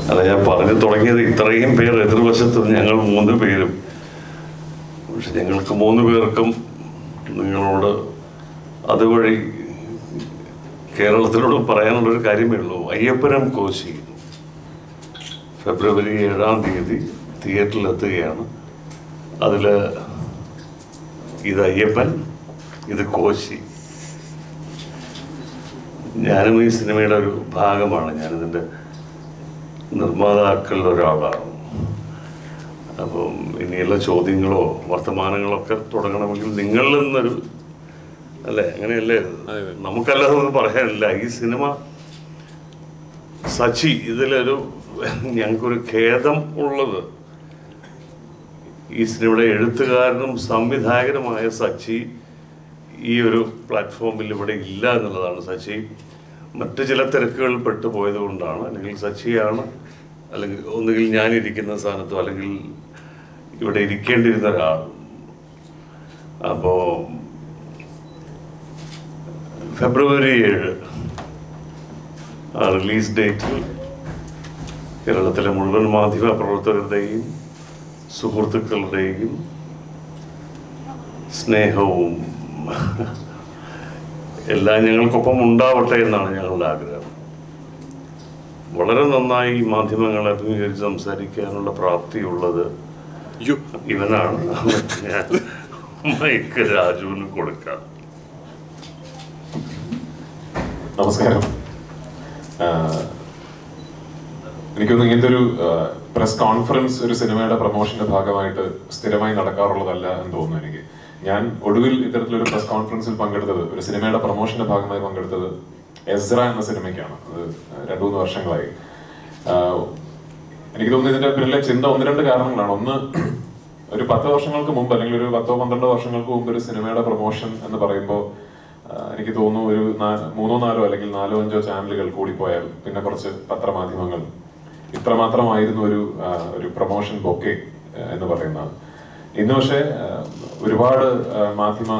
അല്ല ഞാൻ പറഞ്ഞു തുടങ്ങിയത് ഇത്രയും പേർ എതിർവശത്ത് ഞങ്ങൾ മൂന്ന് പേരും പക്ഷെ ഞങ്ങൾക്ക് മൂന്ന് പേർക്കും നിങ്ങളോട് അതുവഴി കേരളത്തിനോട് പറയാനുള്ളൊരു കാര്യമേ ഉള്ളൂ അയ്യപ്പനം കോശി ഫെബ്രുവരി ഏഴാം തീയതി തിയേറ്ററിലെത്തുകയാണ് അതിൽ ഇത് അയ്യപ്പൻ ഇത് കോശി ഞാനും ഈ സിനിമയുടെ ഒരു ഭാഗമാണ് ഞാനിതിൻ്റെ നിർമ്മാതാക്കളിൽ ഒരാളാണ് അപ്പം ഇനിയുള്ള ചോദ്യങ്ങളോ വർത്തമാനങ്ങളൊക്കെ തുടങ്ങണമെങ്കിൽ നിങ്ങളിൽ നിന്നൊരു അല്ലേ അങ്ങനെയല്ലേ നമുക്കല്ലാതെ ഒന്നും പറയാനില്ല ഈ സിനിമ സച്ചി ഇതിലൊരു ഞങ്ങൾക്കൊരു ഖേദം ഉള്ളത് ഈ സിനിമയുടെ എഴുത്തുകാരനും സംവിധായകനുമായ സച്ചി ഈ ഒരു പ്ലാറ്റ്ഫോമിൽ ഇവിടെ ഇല്ല എന്നുള്ളതാണ് സച്ചി മറ്റു ചില തിരക്കുകളിൽ പെട്ടു പോയത് കൊണ്ടാണ് അല്ലെങ്കിൽ സച്ചിയാണ് അല്ലെങ്കിൽ ഒന്നുകിൽ ഞാൻ ഇരിക്കുന്ന സ്ഥാനത്തോ അല്ലെങ്കിൽ ഇവിടെ ഇരിക്കേണ്ടിയിരുന്ന ഒരാൾ അപ്പോൾ ഫെബ്രുവരി ഏഴ് ആ റിലീസ് ഡേറ്റിൽ കേരളത്തിലെ മുഴുവൻ മാധ്യമ പ്രവർത്തകരുടെയും സുഹൃത്തുക്കളുടെയും സ്നേഹവും എല്ലാം ഞങ്ങൾക്കൊപ്പം ഉണ്ടാവട്ടെ എന്നാണ് ഞങ്ങളുടെ ആഗ്രഹം വളരെ നന്നായി ഈ മാധ്യമങ്ങളെ അഭിമുഖീകരിച്ച് സംസാരിക്കാനുള്ള പ്രാപ്തിയുള്ളത് അയ്യോ ഇവനാണ് ഞാൻ മൈക്ക് രാജുവിന് കൊടുക്കാം നമസ്കാരം ആഹ് എനിക്കൊന്ന് ഇങ്ങനത്തെ ഒരു പ്രസ് കോൺഫറൻസ് ഒരു സിനിമയുടെ പ്രൊമോഷന്റെ ഭാഗമായിട്ട് സ്ഥിരമായി നടക്കാറുള്ളതല്ല എന്ന് തോന്നുന്നു എനിക്ക് ഞാൻ ഒടുവിൽ ഇത്തരത്തിലൊരു പ്രസ് കോൺഫറൻസിൽ പങ്കെടുത്തത് ഒരു സിനിമയുടെ പ്രൊമോഷന്റെ ഭാഗമായി പങ്കെടുത്തത് എസ്ര എന്ന സിനിമയ്ക്കാണ് അത് രണ്ടു മൂന്ന് വർഷങ്ങളായി ആഹ് എനിക്ക് തോന്നുന്നു ഇതിന്റെ പിന്നിലെ ചിന്ത ഒന്ന് രണ്ട് കാരണങ്ങളാണ് ഒന്ന് ഒരു പത്ത് വർഷങ്ങൾക്ക് മുമ്പ് അല്ലെങ്കിൽ ഒരു പത്തോ പന്ത്രണ്ടോ വർഷങ്ങൾക്ക് മുമ്പ് ഒരു സിനിമയുടെ പ്രൊമോഷൻ എന്ന് പറയുമ്പോൾ ആഹ് എനിക്ക് തോന്നുന്നു ഒരു നാ- മൂന്നോ നാലോ അല്ലെങ്കിൽ നാലോ അഞ്ചോ ചാനലുകൾ കൂടിപ്പോയാൽ പിന്നെ കുറച്ച് പത്രമാധ്യമങ്ങൾ ഇത്രമാത്രമായിരുന്നു ഒരു ആഹ് ഒരു പ്രൊമോഷൻ ബൊക്കെ എന്ന് പറയുന്നത് ഇന്ന് പക്ഷേ ആഹ് ഒരുപാട് ആഹ് മാധ്യമ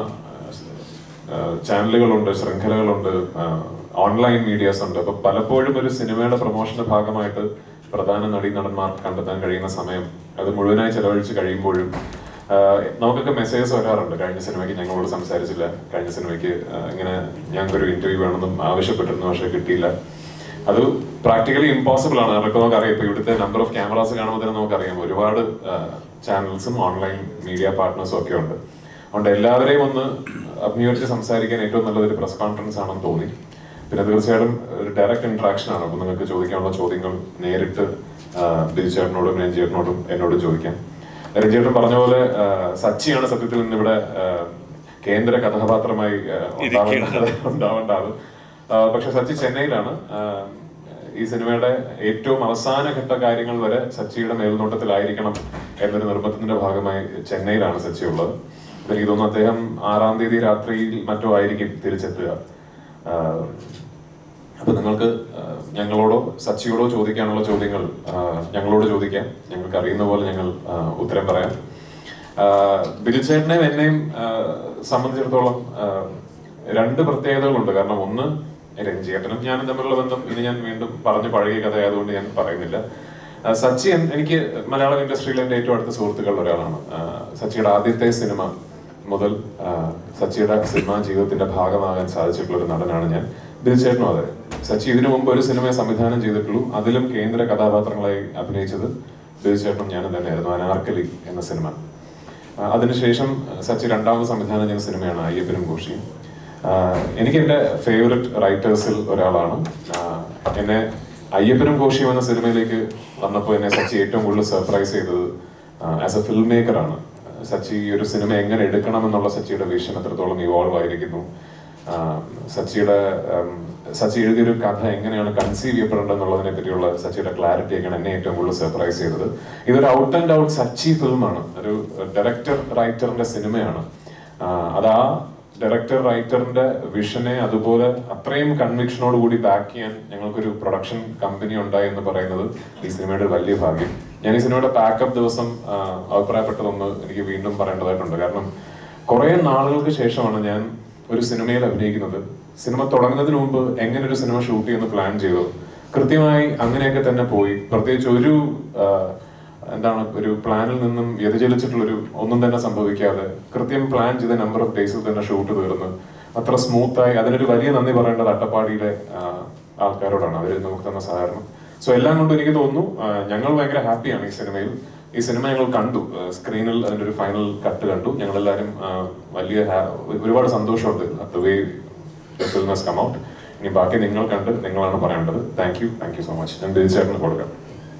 ആഹ് ചാനലുകളുണ്ട് ശൃംഖലകളുണ്ട് ആഹ് ഓൺലൈൻ മീഡിയാസ് ഉണ്ട് അപ്പൊ പലപ്പോഴും ഒരു സിനിമയുടെ പ്രൊമോഷന്റെ ഭാഗമായിട്ട് പ്രധാന നടീ നടന്മാർക്ക് കണ്ടെത്താൻ കഴിയുന്ന സമയം അത് മുഴുവനായി ചെലവഴിച്ച് കഴിയുമ്പോഴും ആഹ് നമുക്കൊക്കെ മെസ്സേജസ് വരാറുണ്ട് കഴിഞ്ഞ സിനിമയ്ക്ക് ഞങ്ങളോട് സംസാരിച്ചില്ല കഴിഞ്ഞ സിനിമയ്ക്ക് ആഹ് ഇങ്ങനെ ഞങ്ങൾക്കൊരു ഇന്റർവ്യൂ വേണമെന്നും ആവശ്യപ്പെട്ടിരുന്നു പക്ഷേ കിട്ടിയില്ല അത് പ്രാക്ടിക്കലി ഇമ്പോസിബിൾ ആണ് നമുക്ക് നമുക്കറിയാം ഇപ്പൊ ഇവിടുത്തെ നമ്പർ ഓഫ് ക്യാമറാസ് കാണുമ്പോൾ തന്നെ നമുക്കറിയാം ഒരുപാട് ചാനൽസും ഓൺലൈൻ മീഡിയ പാർട്ട്നേഴ്സും ഒക്കെ ഉണ്ട് അതുകൊണ്ട് എല്ലാവരെയും ഒന്ന് അഭിമുഖീകരിച്ച് സംസാരിക്കാൻ ഏറ്റവും നല്ലത് ഒരു പ്രസ് കോൺഫറൻസ് ആണെന്ന് തോന്നി പിന്നെ തീർച്ചയായിട്ടും ഒരു ഡയറക്റ്റ് ഇന്ററാക്ഷൻ ആണ് അപ്പൊ നിങ്ങൾക്ക് ചോദിക്കാനുള്ള ചോദ്യങ്ങൾ നേരിട്ട് ബിജുചേട്ടനോടും രഞ്ജിയേട്ടനോടും എന്നോടും ചോദിക്കാം രഞ്ജിയേട്ടൻ പറഞ്ഞ പോലെ ആ, സച്ചിയാണ് സത്യത്തിൽ ഇന്ന് ഇവിടെ ആ, കേന്ദ്ര കഥാപാത്രമായി ആ, ഉണ്ടാവേണ്ട ഉണ്ടാവേണ്ട ആള് ആ, പക്ഷെ സച്ചി ചെന്നൈയിലാണ് ആ, ഈ സിനിമയുടെ ഏറ്റവും അവസാന ഘട്ട കാര്യങ്ങൾ വരെ സച്ചിയുടെ മേൽനോട്ടത്തിലായിരിക്കണം എന്നൊരു നിർബന്ധത്തിന്റെ ഭാഗമായി ചെന്നൈയിലാണ് സച്ചി ഉള്ളത് അപ്പൊ എനിക്ക് തോന്നുന്നു അദ്ദേഹം ആറാം തീയതി രാത്രിയിൽ മറ്റോ ആയിരിക്കും തിരിച്ചെത്തുക ആ, അപ്പൊ നിങ്ങൾക്ക് ആ, ഞങ്ങളോടോ സച്ചിയോടോ ചോദിക്കാനുള്ള ചോദ്യങ്ങൾ ആ, ഞങ്ങളോട് ചോദിക്കാം ഞങ്ങൾക്ക് അറിയുന്ന പോലെ ഞങ്ങൾ ആ, ഉത്തരം പറയാം ആ, ബിജുചേട്ടനെയും എന്നെയും ആ, സംബന്ധിച്ചിടത്തോളം ആ, രണ്ട് പ്രത്യേകതകളുണ്ട് കാരണം ഒന്ന് രഞ്ജിയേട്ടനും ഞാനും തമ്മിലുള്ള ബന്ധം ഇനി ഞാൻ വീണ്ടും പറഞ്ഞു പഴകിയ കഥയായതുകൊണ്ട് ഞാൻ പറയുന്നില്ല ആ, സച്ചി എൻ- എനിക്ക് മലയാളം ഇൻഡസ്ട്രിയിലെ എൻ്റെ ഏറ്റവും അടുത്ത സുഹൃത്തുക്കളിൽ ഒരാളാണ് ആ, സച്ചിയുടെ ആദ്യത്തെ സിനിമ മുതൽ ആ, സച്ചിയുടെ സിനിമാ ജീവിതത്തിന്റെ ഭാഗമാകാൻ സാധിച്ചിട്ടുള്ള ഒരു നടനാണ് ഞാൻ ബിജുചേട്ടനും അതെ സച്ചി ഇതിനു മുമ്പ് ഒരു സിനിമയെ സംവിധാനം ചെയ്തിട്ടുള്ളൂ അതിലും കേന്ദ്ര കഥാപാത്രങ്ങളായി അഭിനയിച്ചത് ബിജുചേട്ടനും ഞാനും തന്നെയായിരുന്നു അനാർക്കലി എന്ന സിനിമ ആ, അതിനുശേഷം സച്ചി രണ്ടാമത് സംവിധാനം ചെയ്ത സിനിമയാണ് അയ്യപ്പനും ഘോഷിയും ആ, എനിക്ക് എൻ്റെ ഫേവററ്റ് റൈറ്റേഴ്സിൽ ഒരാളാണ് ആ, എന്നെ അയ്യപ്പനും ഘോഷിയും എന്ന സിനിമയിലേക്ക് വന്നപ്പോൾ എന്നെ സച്ചി ഏറ്റവും കൂടുതൽ സർപ്രൈസ് ചെയ്തത് ആസ് എ ഫിൽം മേക്കറാണ് സച്ചി ഈ ഒരു സിനിമ എങ്ങനെ എടുക്കണം എന്നുള്ള സച്ചിയുടെ വിഷൻ എത്രത്തോളം ഇവോൾവ് ആയിരിക്കുന്നു ആ, സച്ചിയുടെ ഉം, സച്ചി എഴുതിയൊരു കഥ എങ്ങനെയാണ് കൺസീവ് ചെയ്യപ്പെടേണ്ടത് എന്നുള്ളതിനെ പറ്റിയുള്ള സച്ചിയുടെ ക്ലാരിറ്റി ഒക്കെയാണ് എന്നെ ഏറ്റവും കൂടുതൽ സർപ്രൈസ് ചെയ്തത് ഇതൊരു ഔട്ട് ആൻഡ് ഔട്ട് സച്ചി ഫിലിമാണ് ഒരു ഡയറക്ടർ റൈറ്ററിന്റെ സിനിമയാണ് ആ, അത് ആ ഡയറക്ടർ റൈറ്ററിന്റെ വിഷനെ അതുപോലെ അത്രയും കൺവിക്ഷനോട് കൂടി ബാക്ക് ചെയ്യാൻ ഞങ്ങൾക്കൊരു പ്രൊഡക്ഷൻ കമ്പനി ഉണ്ടായി എന്ന് പറയുന്നത് ഈ സിനിമയുടെ ഒരു വലിയ ഭാഗ്യം ഞാൻ ഈ സിനിമയുടെ പാക്കപ്പ് ദിവസം ആ, അഭിപ്രായപ്പെട്ടതൊന്ന് എനിക്ക് വീണ്ടും പറയേണ്ടതായിട്ടുണ്ട് കാരണം കുറെ നാളുകൾക്ക് ശേഷമാണ് ഞാൻ ഒരു സിനിമയിൽ അഭിനയിക്കുന്നത് സിനിമ തുടങ്ങുന്നതിന് മുമ്പ് എങ്ങനെ ഒരു സിനിമ ഷൂട്ട് ചെയ്യുന്ന പ്ലാൻ ചെയ്തു കൃത്യമായി അങ്ങനെയൊക്കെ തന്നെ പോയി പ്രത്യേകിച്ച് ഒരു ആ, എന്താണ് ഒരു പ്ലാനിൽ നിന്നും വ്യതിചലിച്ചിട്ടുള്ളൊരു ഒന്നും തന്നെ സംഭവിക്കാതെ കൃത്യം പ്ലാൻ ചെയ്ത നമ്പർ ഓഫ് ഡേയ്സിൽ തന്നെ ഷൂട്ട് തീർന്ന് അത്ര സ്മൂത്തായി അതിനൊരു വലിയ നന്ദി പറയേണ്ടത് അട്ടപ്പാടിയിലെ ആ, ആൾക്കാരോടാണ് അവർ നമുക്ക് തന്ന സഹകരണം സോ എല്ലാം കൊണ്ടും എനിക്ക് തോന്നുന്നു ആ, ഞങ്ങൾ ഭയങ്കര ഹാപ്പിയാണ് ഈ സിനിമയിൽ ഈ സിനിമ ഞങ്ങൾ കണ്ടു ആ, സ്ക്രീനിൽ അതിന്റെ ഒരു ഫൈനൽ കട്ട് കണ്ടു ഞങ്ങളെല്ലാവരും ആ, വലിയ ഹാ- ഒരുപാട് സന്തോഷമുണ്ട് the way film has come out ഇനി ബാക്കി നിങ്ങൾ കണ്ട് നിങ്ങളാണ് പറയേണ്ടത് thank you thank you so much ഞാൻ തീർച്ചയായിട്ടും കൊടുക്കാം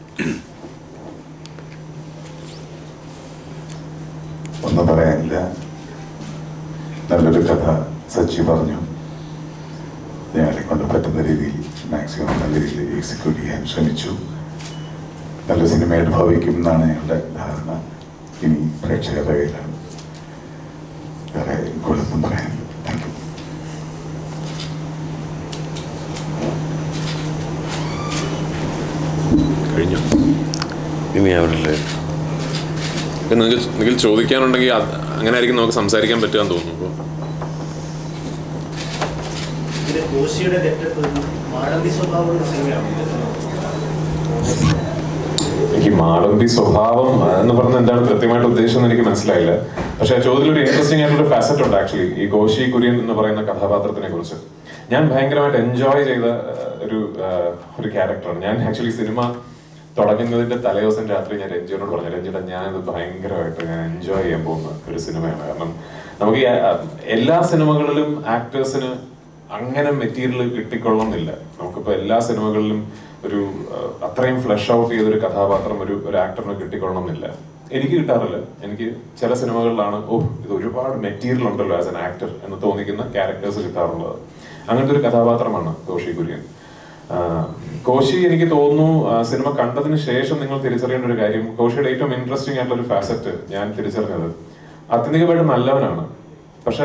ഒന്നും പറയാനില്ല നല്ലൊരു കഥ സച്ചി പറഞ്ഞു ഞങ്ങളെ കൊണ്ട് പറ്റുന്ന രീതിയിൽ മാക്സിമം നല്ല രീതിയിൽ എക്സിക്യൂട്ട് ചെയ്യാൻ ശ്രമിച്ചു നല്ല സിനിമയായിട്ട് ഭവിക്കും എന്നാണ് ഞങ്ങളുടെ ധാരണ ഇനി പ്രേക്ഷകരുടെ കയ്യിലാണ് വേറെ കൂടുതലൊന്നും പറയാനില്ല താങ്ക് യു കഴിഞ്ഞു ഇനി അവരുടെ നിങ്ങൾക്ക് നിങ്ങൾ ചോദിക്കാനുണ്ടെങ്കിൽ അത് അങ്ങനെ ആയിരിക്കും നമുക്ക് സംസാരിക്കാൻ പറ്റുക എന്ന് തോന്നുന്നു അപ്പോൾ ഇതിലെ കോശിയുടെ ഗെറ്റപ്പ് മാടമ്പി സ്വഭാവമുള്ള സിനിമയാണ് എനിക്ക് മാടമ്പി സ്വഭാവം ആ, എന്ന് പറഞ്ഞ എന്താണ് കൃത്യമായിട്ട് ഉദ്ദേശം എനിക്ക് മനസ്സിലായില്ല പക്ഷെ ആ ചോദ്യത്തിൽ ഒരു ഇൻട്രസ്റ്റിംഗ് ആയിട്ടുള്ള ഫാസറ്റ് ഉണ്ട് ആക്ച്വലി ഈ ഗോഷി കുര്യൻ എന്ന് പറയുന്ന കഥാപാത്രത്തിനെ കുറിച്ച് ഞാൻ ഭയങ്കരമായിട്ട് എൻജോയ് ചെയ്ത ആ, ഒരു ആ, ഒരു ക്യാരക്ടറാണ് ഞാൻ ആക്ച്വലി സിനിമ തുടങ്ങുന്നതിന്റെ തലേദിവസം രാത്രി ഞാൻ രഞ്ജിയോട് പറഞ്ഞു രഞ്ജിയുടെ ഞാനിത് ഭയങ്കരമായിട്ട് ഞാൻ എൻജോയ് ചെയ്യാൻ പോകുന്ന ഒരു സിനിമയാണ് കാരണം നമുക്ക് ഈ, ആ, എല്ലാ സിനിമകളിലും ആക്ടേഴ്സിന് അങ്ങനെ മെറ്റീരിയൽ കിട്ടിക്കൊള്ളുന്നില്ല നമുക്കിപ്പോ എല്ലാ സിനിമകളിലും ഒരു അഹ്, അത്രയും ഫ്ലഷ് ഔട്ട് ചെയ്തൊരു കഥാപാത്രം ഒരു ഒരു ആക്ടറിന് കിട്ടിക്കൊള്ളണമെന്നില്ല എനിക്ക് കിട്ടാറില്ല എനിക്ക് ചില സിനിമകളിലാണ് ഓ ഇത് ഒരുപാട് മെറ്റീരിയൽ ഉണ്ടല്ലോ ആസ് എൻ ആക്ടർ എന്ന് തോന്നിക്കുന്ന ക്യാരക്ടേഴ്സ് കിട്ടാറുള്ളത് അങ്ങനത്തെ ഒരു കഥാപാത്രമാണ് കോശി കുര്യൻ ആഹ്, കോശി എനിക്ക് തോന്നുന്നു ആ, സിനിമ കണ്ടതിന് ശേഷം നിങ്ങൾ തിരിച്ചറിയേണ്ട ഒരു കാര്യം കോശിയുടെ ഏറ്റവും ഇൻട്രസ്റ്റിംഗ് ആയിട്ടുള്ള ഒരു ഫാസറ്റ് ഞാൻ തിരിച്ചറിഞ്ഞത് ആത്യന്തികമായിട്ട് നല്ലവനാണ് പക്ഷേ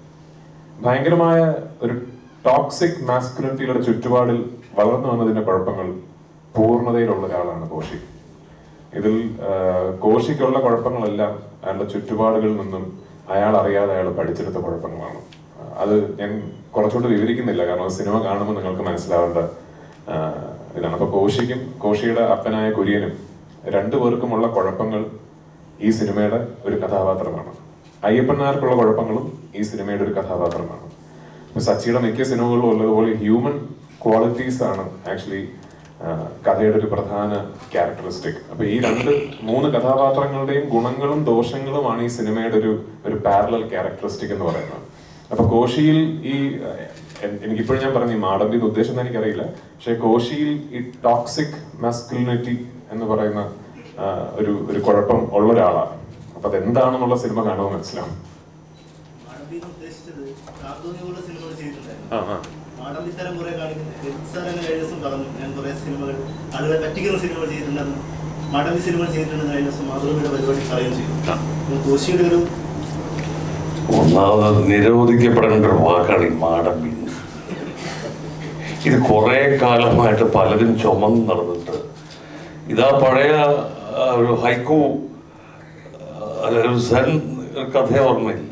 ഭയങ്കരമായ ഒരു ടോക്സിക് മാസ്കുലിറ്റിയുടെ ചുറ്റുപാടിൽ വളർന്നു വന്നതിന്റെ കുഴപ്പങ്ങൾ പൂർണ്ണതയിലുള്ള ഒരാളാണ് കോശി ഇതിൽ ആ, കോശിക്കുള്ള കുഴപ്പങ്ങളെല്ലാം അയാളുടെ ചുറ്റുപാടുകളിൽ നിന്നും അയാൾ അറിയാതെ അയാൾ പഠിച്ചെടുത്ത കുഴപ്പങ്ങളാണ് അത് ഞാൻ കുറച്ചുകൂടി വിവരിക്കുന്നില്ല കാരണം അത് സിനിമ കാണുമ്പോൾ നിങ്ങൾക്ക് മനസ്സിലാവേണ്ട ആ, ഇതാണ് അപ്പൊ കോശിക്കും കോശിയുടെ അപ്പനായ കുര്യനും രണ്ടു പേർക്കുമുള്ള കുഴപ്പങ്ങൾ ഈ സിനിമയുടെ ഒരു കഥാപാത്രമാണ് അയ്യപ്പനാർക്കുള്ള കുഴപ്പങ്ങളും ഈ സിനിമയുടെ ഒരു കഥാപാത്രമാണ് ഇപ്പൊ സച്ചിയുടെ മിക്ക സിനിമകളിലും ഉള്ളതുപോലെ ഹ്യൂമൻ ക്വാളിറ്റീസ് ആണ് ആക്ച്വലി കഥയുടെ ഒരു പ്രധാന ക്യാരക്ടറിസ്റ്റിക് അപ്പൊ ഈ രണ്ട് മൂന്ന് കഥാപാത്രങ്ങളുടെയും ഗുണങ്ങളും ദോഷങ്ങളുമാണ് ഈ സിനിമയുടെ ഒരു ഒരു പാരലൽ ക്യാരക്ടറിസ്റ്റിക് എന്ന് പറയുന്നത് അപ്പൊ കോശിയിൽ ഈ എൻ- എനിക്കിപ്പോഴും ഞാൻ പറഞ്ഞു ഈ മാടമ്പിന്റെ ഉദ്ദേശം എന്ന് എനിക്കറിയില്ല പക്ഷെ കോശിയിൽ ഈ ടോക്സിക് മാസ്കുലിനിറ്റി എന്ന് പറയുന്ന ആ, ഒരു ഒരു കുഴപ്പം ഉള്ള ഒരാളാണ് അപ്പൊ അതെന്താണെന്നുള്ള സിനിമ കാണുമ്പോൾ മനസ്സിലാവും മാടമ്പി എന്ന് ഉദ്ദേശിച്ചത് കാർട്ടൂണുകളുടെ സിനിമകൾ ചെയ്തിട്ടുണ്ടായിരുന്നു ആ ആ മാടമ്പിത്തരം കുറെ കാണിക്കുന്നത് സാർ തന്നെ കഴിഞ്ഞ ദിവസം പറഞ്ഞു ഞാൻ കുറെ സിനിമകൾ ആളുകളെ പറ്റിക്കുന്ന സിനിമകൾ ചെയ്തിട്ടുണ്ടെന്ന് മാടമ്പി സിനിമകൾ ചെയ്തിട്ടുണ്ടെന്ന് കഴിഞ്ഞ ദിവസം മാതൃഭൂമിയുടെ പരിപാടി പറയുകയും ചെയ്തു ആ. അപ്പോൾ കോശിയുടെ ഒരു ഒന്നാമത് നിരോധിക്കപ്പെടേണ്ട ഒരു വാക്കാണ് ഈ മാടമ്പി ഇത് കുറെ കാലമായിട്ട് പലരും ചുമന്ന് നടന്നിട്ട് ഇതാ പഴയ ആ, ഒരു ഹൈക്കു അല്ല, ഒരു സെൻ ഒരു കഥ ഓർമ്മയില്ലേ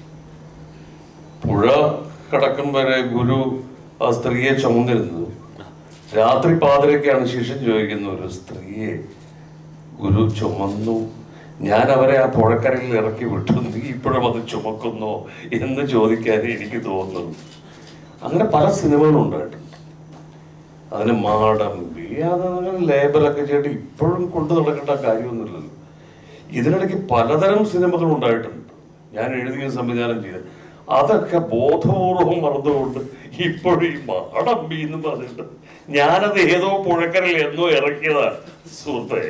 പുഴ കടക്കും വരെ ഗുരു ആ സ്ത്രീയെ ചുമന്നിരുന്നു രാത്രി പാതിരയ്ക്കാണ് ശിഷ്യൻ ചോദിക്കുന്ന ഒരു സ്ത്രീയെ ഗുരു ചുമന്നു ഞാൻ അവരെ ആ പുഴക്കരയിൽ ഇറക്കി വിട്ടു നീ ഇപ്പോഴും അത് ചുമക്കുന്നോ എന്ന് ചോദിക്കാനേ എനിക്ക് തോന്നുന്നു അങ്ങനെ പല സിനിമകളും ഉണ്ടായിട്ടുണ്ട് അതിന് മാടമ്പി അതങ്ങനെ ലേബലൊക്കെ ചെയ്തിട്ട് ഇപ്പോഴും കൊണ്ടു നടക്കേണ്ട കാര്യമൊന്നുമില്ലല്ലോ ഇതിനിടയ്ക്ക് പലതരം സിനിമകൾ ഉണ്ടായിട്ടുണ്ട് ഞാൻ എഴുതിയ സംവിധാനം ചെയ്ത് അതൊക്കെ ബോധപൂർവം മറന്നുകൊണ്ട് ഇപ്പോഴും ഈ മാടമ്പി എന്ന് പറഞ്ഞിട്ട് ഞാനത് ഏതോ പുഴക്കരയിൽ എന്നോ ഇറക്കിയതാണ് സുഹൃത്തെ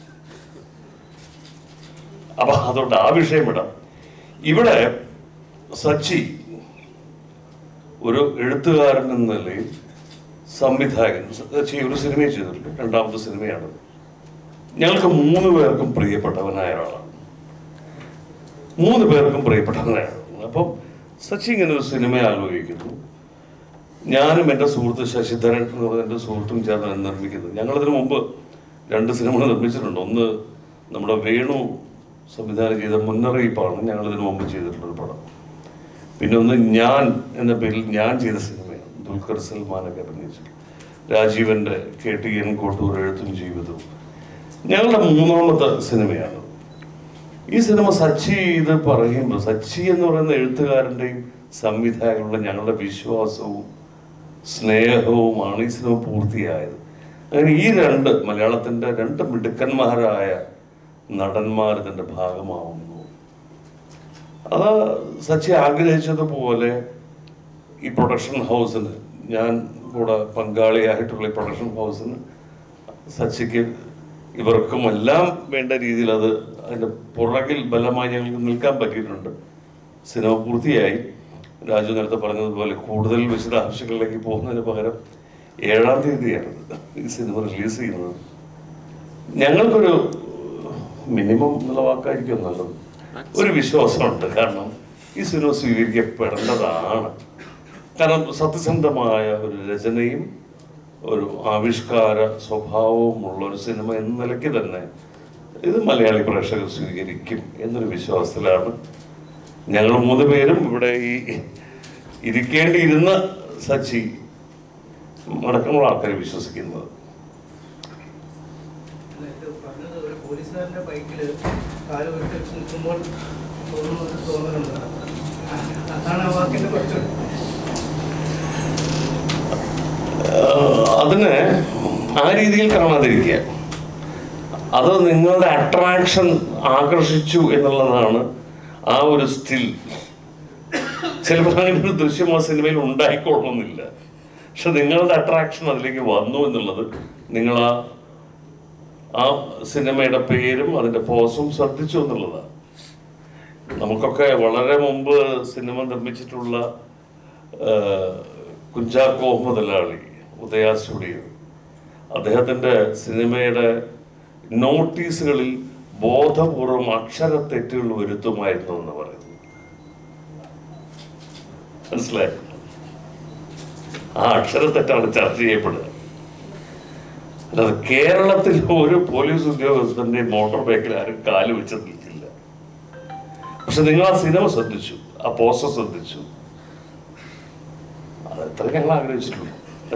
അപ്പൊ അതുകൊണ്ട് ആ വിഷയം വിടാം ഇവിടെ സച്ചി ഒരു എഴുത്തുകാരൻ എന്ന നിലയിൽ സംവിധായകൻ സച്ചി ഒരു സിനിമയും ചെയ്തിട്ടുണ്ട് രണ്ടാമത്തെ സിനിമയാണ് ഞങ്ങൾക്ക് മൂന്ന് പേർക്കും പ്രിയപ്പെട്ടവനായ ഒരാളാണ് മൂന്ന് പേർക്കും പ്രിയപ്പെട്ടവനായ ആളാണ് അപ്പം സച്ചി ഇങ്ങനെ ഒരു സിനിമ ആലോചിക്കുന്നു ഞാനും എൻ്റെ സുഹൃത്ത് ശശിധരൻ എന്ന് പറയുന്ന എൻ്റെ സുഹൃത്തും ചേർന്നാണ് നിർമ്മിക്കുന്നത് ഞങ്ങളിതിനു മുമ്പ് രണ്ട് സിനിമകൾ നിർമ്മിച്ചിട്ടുണ്ട് ഒന്ന് നമ്മുടെ വേണു സംവിധാനം ചെയ്ത മുന്നറിയിപ്പാണ് ഞങ്ങൾ ഇതിനു മുമ്പ് ചെയ്തിട്ടുള്ളൊരു പടം പിന്നെ ഒന്ന് ഞാൻ എന്ന പേരിൽ ഞാൻ ചെയ്ത സിനിമയാണ് ദുൽഖർ സൽമാനൊക്കെ അഭിനയിച്ചിട്ടുള്ളത് രാജീവന്റെ കെ ടി എൻ കോട്ടൂർ എഴുത്തും ജീവിതവും ഞങ്ങളുടെ മൂന്നാമത്തെ സിനിമയാണ് ഈ സിനിമ സച്ചി ഇത് പറയുമ്പോൾ സച്ചി എന്ന് പറയുന്ന എഴുത്തുകാരൻ്റെയും സംവിധായകരുടെ ഞങ്ങളുടെ വിശ്വാസവും സ്നേഹവുമാണ് ഈ സിനിമ പൂർത്തിയായത് അങ്ങനെ ഈ രണ്ട് മലയാളത്തിൻ്റെ രണ്ട് മിടുക്കന്മാരായ നടന്മാർ ഇതിൻ്റെ ഭാഗമാവുന്നു അത് സച്ചി ആഗ്രഹിച്ചതുപോലെ ഈ പ്രൊഡക്ഷൻ ഹൗസിന് ഞാൻ കൂടെ പങ്കാളിയായിട്ടുള്ള ഈ പ്രൊഡക്ഷൻ ഹൗസിന് സച്ചിക്ക് ഇവർക്കും എല്ലാം വേണ്ട രീതിയിൽ അത് അതിൻ്റെ പുറകിൽ ബലമായി ഞങ്ങൾക്ക് നിൽക്കാൻ പറ്റിയിട്ടുണ്ട് സിനിമ പൂർത്തിയായി രാജു നേരത്തെ പറഞ്ഞതുപോലെ കൂടുതൽ വിശദാംശങ്ങളിലേക്ക് പോകുന്നതിന് പകരം ഏഴാം തീയതിയാണ് ഈ സിനിമ റിലീസ് ചെയ്യുന്നത് ഞങ്ങൾക്കൊരു മിനിമം എന്നുള്ള വാക്കായിരിക്കും നല്ലത് ഒരു വിശ്വാസമുണ്ട് കാരണം ഈ സിനിമ സ്വീകരിക്കപ്പെടേണ്ടതാണ് കാരണം സത്യസന്ധമായ ഒരു രചനയും ഒരു ആവിഷ്കാര സ്വഭാവവും ഉള്ള ഒരു സിനിമ എന്ന നിലയ്ക്ക് തന്നെ ഇത് മലയാളി പ്രേക്ഷകർ സ്വീകരിക്കും എന്നൊരു വിശ്വാസത്തിലാണ് ഞങ്ങൾ മൂന്ന് പേരും ഇവിടെ ഈ ഇരിക്കേണ്ടിയിരുന്ന സച്ചി അടക്കമുള്ള ആൾക്കാരെ വിശ്വസിക്കുന്നത് ഇത് പറഞ്ഞത് ഒരു പോലീസുകാരന്റെ ബൈക്കില് കാല് ഉയർത്തി വെച്ച് നിൽക്കുമ്പോൾ തോന്നുന്ന ഒരു തോന്നലുണ്ട് അതാണ് ആ വാക്കിന്റെ കുറച്ച് ആഹ് അതിന് ആ രീതിയിൽ കാണാതിരിക്കുക അത് നിങ്ങളുടെ അട്രാക്ഷൻ ആകർഷിച്ചു എന്നുള്ളതാണ് ആ ഒരു സ്റ്റിൽ ചിലപ്പോൾ അങ്ങനെ ഒരു ദൃശ്യം ആ സിനിമയിൽ ഉണ്ടായിക്കൊള്ളണമെന്നില്ല പക്ഷെ നിങ്ങളുടെ അട്രാക്ഷൻ അതിലേക്ക് വന്നു എന്നുള്ളത് നിങ്ങൾ ആ ആ സിനിമയുടെ പേരും അതിൻ്റെ പോസും ശ്രദ്ധിച്ചു എന്നുള്ളതാണ് നമുക്കൊക്കെ വളരെ മുമ്പ് സിനിമ നിർമ്മിച്ചിട്ടുള്ള ആ, കുഞ്ചാക്കോ മുതലാളി ഉദയ സ്റ്റുഡിയോ അദ്ദേഹത്തിൻ്റെ സിനിമയുടെ നോട്ടീസുകളിൽ ബോധപൂർവം അക്ഷരത്തെറ്റുകൾ വരുത്തുമായിരുന്നു എന്ന് പറയുന്നു മനസ്സിലായി ആ അക്ഷരത്തെറ്റാണ് ചർച്ച ചെയ്യപ്പെടുക അല്ലാതെ കേരളത്തിൽ ഒരു പോലീസ് ഉദ്യോഗസ്ഥന്റെ മോട്ടോർ ബൈക്കിൽ ആരും കാല് വെച്ച് നിൽക്കില്ല പക്ഷെ നിങ്ങൾ ആ സിനിമ ശ്രദ്ധിച്ചു ആ പോസ്റ്റർ ശ്രദ്ധിച്ചു അത് എത്ര ഞങ്ങൾ ആഗ്രഹിച്ചിട്ടുള്ളൂ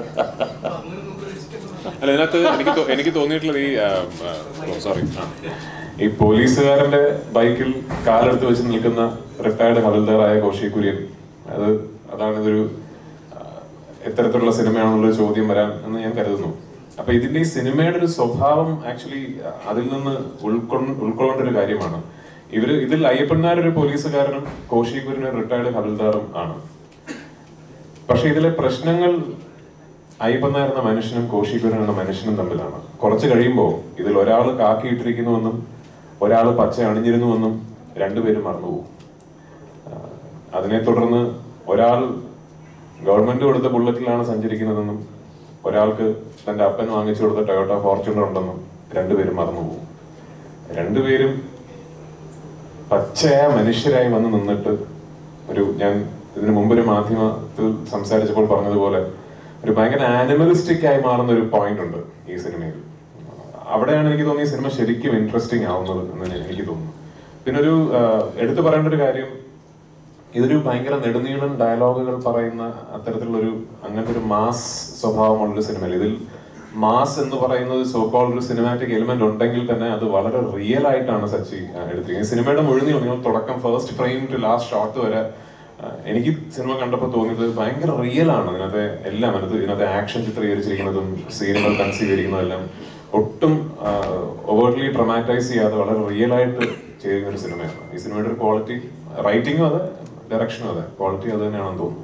അല്ല ഇതിനകത്ത് എനിക്ക് തോ- എനിക്ക് തോന്നിയിട്ടുള്ളത് ഈ സോറി ഈ പോലീസുകാരന്റെ ബൈക്കിൽ കാലെടുത്ത് വെച്ച് നിൽക്കുന്ന റിട്ടയർഡ് ഹവിൽദാറായ കൗശിക് കുര്യൻ അത് അതാണ് ഇതൊരു ആ, എത്തരത്തിലുള്ള സിനിമയാണെന്നുള്ള ചോദ്യം വരാൻ എന്ന് ഞാൻ കരുതുന്നു അപ്പൊ ഇതിന്റെ ഈ സിനിമയുടെ ഒരു സ്വഭാവം ആക്ച്വലി അതിൽ നിന്ന് ഉൾക്കൊണ്ട ഉൾക്കൊള്ളേണ്ട ഒരു കാര്യമാണ് ഇവര് ഇതിൽ അയ്യപ്പന്നാർ ഒരു പോലീസുകാരനും കൗശിക് കുര്യൻ ഒരു റിട്ടയർഡ് ഹവിൽദാറും ആണ് പക്ഷെ ഇതിലെ പ്രശ്നങ്ങൾ അയ്യപ്പനാർ എന്ന മനുഷ്യനും കോശിക്കുരൻ എന്ന മനുഷ്യനും തമ്മിലാണ് കുറച്ച് കഴിയുമ്പോൾ ഇതിൽ ഒരാൾ കാക്കിയിട്ടിരിക്കുന്നുവെന്നും ഒരാൾ പച്ച അണിഞ്ഞിരുന്നുവെന്നും രണ്ടുപേരും മറന്നുപോകും ആഹ് അതിനെ തുടർന്ന് ഒരാൾ ഗവൺമെന്റ് കൊടുത്ത ബുള്ളറ്റിലാണ് സഞ്ചരിക്കുന്നതെന്നും ഒരാൾക്ക് തന്റെ അപ്പൻ വാങ്ങിച്ചു കൊടുത്ത ടൊയോട്ട ഫോർച്യൂണർ ഉണ്ടെന്നും രണ്ടുപേരും മറന്നുപോകും രണ്ടുപേരും പച്ചയായ മനുഷ്യരായി വന്ന് നിന്നിട്ട് ഒരു ഞാൻ ഇതിനു മുമ്പ് ഒരു മാധ്യമത്തിൽ സംസാരിച്ചപ്പോൾ പറഞ്ഞതുപോലെ ഒരു ഭയങ്കര ആനിമലിസ്റ്റിക് ആയി മാറുന്ന ഒരു പോയിന്റ് ഉണ്ട് ഈ സിനിമയിൽ അവിടെയാണ് എനിക്ക് തോന്നിയ സിനിമ ശരിക്കും ഇൻട്രസ്റ്റിംഗ് ആവുന്നത് എന്ന് എനിക്ക് തോന്നുന്നു പിന്നെ ഒരു ആഹ്, എടുത്തു പറയേണ്ട ഒരു കാര്യം ഇതൊരു ഭയങ്കര നെടുനീളൻ ഡയലോഗുകൾ പറയുന്ന അത്തരത്തിലുള്ള ഒരു അങ്ങനത്തെ ഒരു മാസ് സ്വഭാവമുള്ള ഒരു സിനിമയിൽ ഇതിൽ മാസ് എന്ന് പറയുന്നത് സോക്കോൾ ഒരു സിനിമാറ്റിക് എലിമെന്റ് ഉണ്ടെങ്കിൽ തന്നെ അത് വളരെ റിയൽ ആയിട്ടാണ് സച്ചി ആ, എടുത്തിരിക്കുന്നത് ഈ സിനിമയുടെ മുഴുവൻ നിങ്ങൾ തുടക്കം first frame to last shot വരെ ആ, എനിക്ക് സിനിമ കണ്ടപ്പോൾ തോന്നിയത് ഭയങ്കര റിയൽ ആണ് ഇതിനകത്തെ എല്ലാം അതിനകത്ത് ഇതിനകത്തെ ആക്ഷൻ ചിത്രീകരിച്ചിരിക്കുന്നതും സീനുകൾ കൺസീവ് ചെയ്തിരിക്കുന്നതും എല്ലാം ഒട്ടും ഓവർലി ഡ്രമാറ്റൈസ് ചെയ്യാതെ വളരെ റിയൽ ആയിട്ട് ചെയ്യുന്ന ഒരു സിനിമയാണ് ഈ സിനിമയുടെ ഒരു ക്വാളിറ്റി റൈറ്റിംഗും അതെ ഡയറക്ഷനും അതെ ക്വാളിറ്റി അത് തന്നെയാണെന്ന് തോന്നുന്നു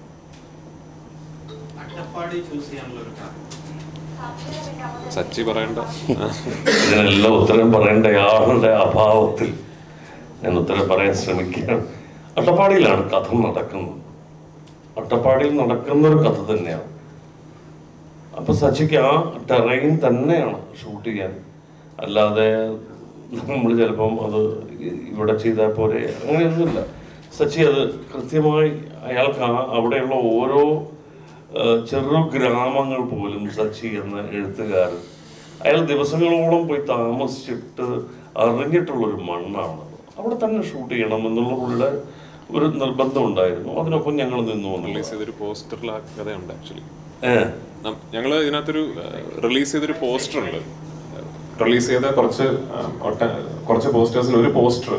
അട്ടപ്പാടി ചൂസ് ചെയ്യാനുള്ള ഒരു കാരണം സച്ചി പറയണ്ട ഇതിനെല്ലാം ഉത്തരം പറയേണ്ട ആളുടെ അഭാവത്തിൽ ഞാൻ ഉത്തരം പറയാൻ ശ്രമിക്കുകയാണ് അട്ടപ്പാടിയിലാണ് കഥ നടക്കുന്നത് അട്ടപ്പാടിയിൽ നടക്കുന്ന ഒരു കഥ തന്നെയാണ് അപ്പൊ സച്ചിക്ക് ആ ടെറൈൻ തന്നെയാണ് ഷൂട്ട് ചെയ്യാൻ അല്ലാതെ നമ്മൾ ചിലപ്പം അത് ഇവിടെ ചെയ്താൽ പോരെ അങ്ങനെയൊന്നുമില്ല സച്ചി അത് കൃത്യമായി അയാൾക്ക് ആ അവിടെയുള്ള ഓരോ ആ, ചെറു ഗ്രാമങ്ങൾ പോലും സച്ചി എന്ന എഴുത്തുകാരൻ അയാൾ ദിവസങ്ങളോളം പോയി താമസിച്ചിട്ട് അറിഞ്ഞിട്ടുള്ള ഒരു മണ്ണാണ് അവിടെ തന്നെ ഷൂട്ട് ചെയ്യണം എന്നുള്ള പുള്ളിയുടെ ഒരു നിർബന്ധം ഉണ്ടായിരുന്നു അതിനൊപ്പം ഞങ്ങൾ നിന്നു റിലീസ് എന്നുള്ളത് ചെയ്തൊരു പോസ്റ്ററിൽ ആ കഥയുണ്ട് ആക്ച്വലി ഏ നം- ഞങ്ങള് ഇതിനകത്തൊരു റിലീസ് ചെയ്തൊരു പോസ്റ്റർ ഉണ്ട് റിലീസ് ചെയ്ത കുറച്ച് ആ, ഒട്ട- കുറച്ച് പോസ്റ്റേഴ്സിൽ ഒരു പോസ്റ്റർ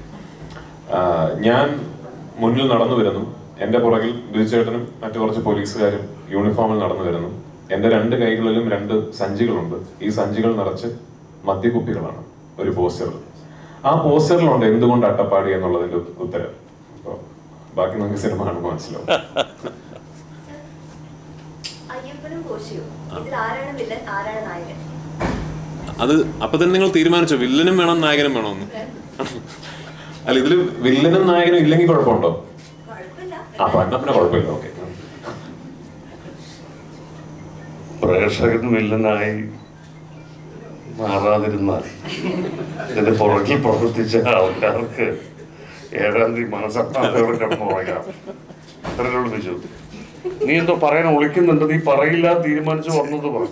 ഞാൻ മുന്നിൽ നടന്നു വരുന്നു എന്റെ പുറകിൽ ബിജുചേട്ടനും മറ്റു കുറച്ച് പോലീസുകാരും യൂണിഫോമിൽ നടന്നു വരുന്നു എന്റെ രണ്ട് കൈകളിലും രണ്ട് സഞ്ചികളുണ്ട് ഈ സഞ്ചികൾ നിറച്ച് മദ്യക്കുപ്പികളാണ് ഒരു പോസ്റ്ററിൽ ആ പോസ്റ്ററിലുണ്ട് എന്തുകൊണ്ട് അട്ടപ്പാടി എന്നുള്ളതിന്റെ ഉത്തരം അപ്പൊ ബാക്കി നമുക്ക് സിനിമ കാണുമ്പോൾ മനസ്സിലാവും അയ്യപ്പനും കോശിയും ഇതിൽ ആരാണ് വില്ലൻ ആരാണ് നായകൻ അത് അപ്പൊ തന്നെ നിങ്ങൾ തീരുമാനിച്ചോ വില്ലനും വേണം നായകനും വേണമെന്ന് അല്ല ഇതില് വില്ലനും നായകനും ഇല്ലെങ്കിൽ കുഴപ്പമുണ്ടോ കുഴപ്പമില്ല ആ പറഞ്ഞ പിന്നെ കുഴപ്പമില്ല ഓക്കെ പ്രേക്ഷകൻ വില്ലനായി മാറാതിരുന്നാൽ ഇതിന്റെ പുറകിൽ പ്രവർത്തിച്ച ആൾക്കാർക്ക് ഏഴാം തീയതി മനസ്സത്താത്തോടെ കിടന്നുറങ്ങാം അത്രയുള്ളൂ ബിജു നീ എന്തോ പറയാൻ ഒളിക്കുന്നുണ്ട് നീ പറയില്ല തീരുമാനിച്ചു വന്നത് പറ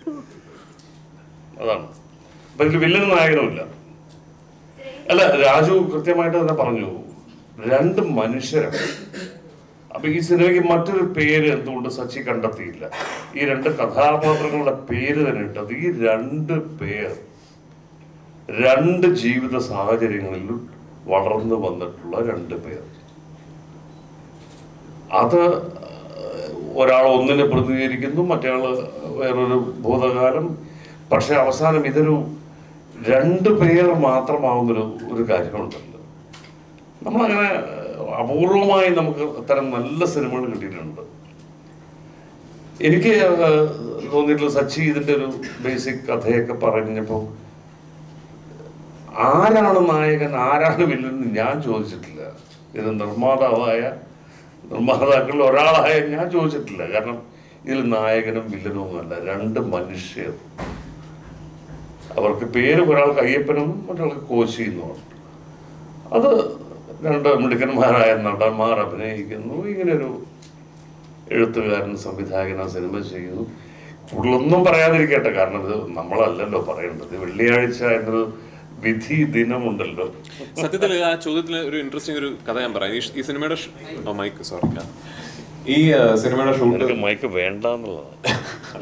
അതാണ് അപ്പൊ ഇതിൽ വില്ലനും നായകനുമില്ല അല്ല രാജു കൃത്യമായിട്ട് തന്നെ പറഞ്ഞു രണ്ട് മനുഷ്യരാണ് അപ്പൊ ഈ സിനിമയ്ക്ക് മറ്റൊരു പേര് എന്തുകൊണ്ട് സച്ചി കണ്ടെത്തിയില്ല ഈ രണ്ട് കഥാപാത്രങ്ങളുടെ പേര് തന്നെ ഇട്ടത് ഈ രണ്ട് പേർ രണ്ട് ജീവിത സാഹചര്യങ്ങളിൽ വളർന്നു വന്നിട്ടുള്ള രണ്ട് പേർ അത് ഒരാൾ ഒന്നിനെ പ്രതിനിധീകരിക്കുന്നു മറ്റേയാൾ വേറൊരു ഭൂതകാലം പക്ഷെ അവസാനം ഇതൊരു രണ്ട് പേർ മാത്രമാവുന്നൊരു ഒരു കാര്യമുണ്ടല്ലോ നമ്മളങ്ങനെ അപൂർവമായി നമുക്ക് അത്തരം നല്ല സിനിമകൾ കിട്ടിയിട്ടുണ്ട് എനിക്ക് ഏഹ്, തോന്നിയിട്ടുള്ള സച്ചി ഇതിന്റെ ഒരു ബേസിക് കഥയൊക്കെ പറഞ്ഞപ്പോൾ ആരാണ് നായകൻ ആരാണ് വില്ലൻ എന്ന് ഞാൻ ചോദിച്ചിട്ടില്ല ഇത് നിർമ്മാതാവായ നിർമ്മാതാക്കളിൽ ഒരാളായ ഞാൻ ചോദിച്ചിട്ടില്ല കാരണം ഇതിൽ നായകനും വില്ലനും ഒന്നുമല്ല രണ്ട് മനുഷ്യർ അവർക്ക് പേര് ഒരാൾക്ക് അയ്യപ്പനും മറ്റൊരാൾക്ക് കോശി എന്നുമാണ് അത് രണ്ട് മിടുക്കന്മാരായ നടന്മാർ അഭിനയിക്കുന്നു ഇങ്ങനെയൊരു എഴുത്തുകാരൻ സംവിധായകൻ ആ സിനിമ ചെയ്യുന്നു കൂടുതലൊന്നും പറയാതിരിക്കട്ടെ കാരണം ഇത് നമ്മളല്ലല്ലോ പറയേണ്ടത് വെള്ളിയാഴ്ച എന്നൊരു വിധി ദിനമുണ്ടല്ലോ സത്യത്തിൽ ആ ചോദ്യത്തിൽ ഒരു ഇൻട്രസ്റ്റിംഗ് ഒരു കഥ ഞാൻ പറയാം ഈ ഷ്- ഈ സിനിമയുടെ മൈക്ക് സോറി ഈ ആ, സിനിമയുടെ ഷൂട്ട് നിനക്ക് മയക്ക് വേണ്ട എന്നുള്ളതാണ്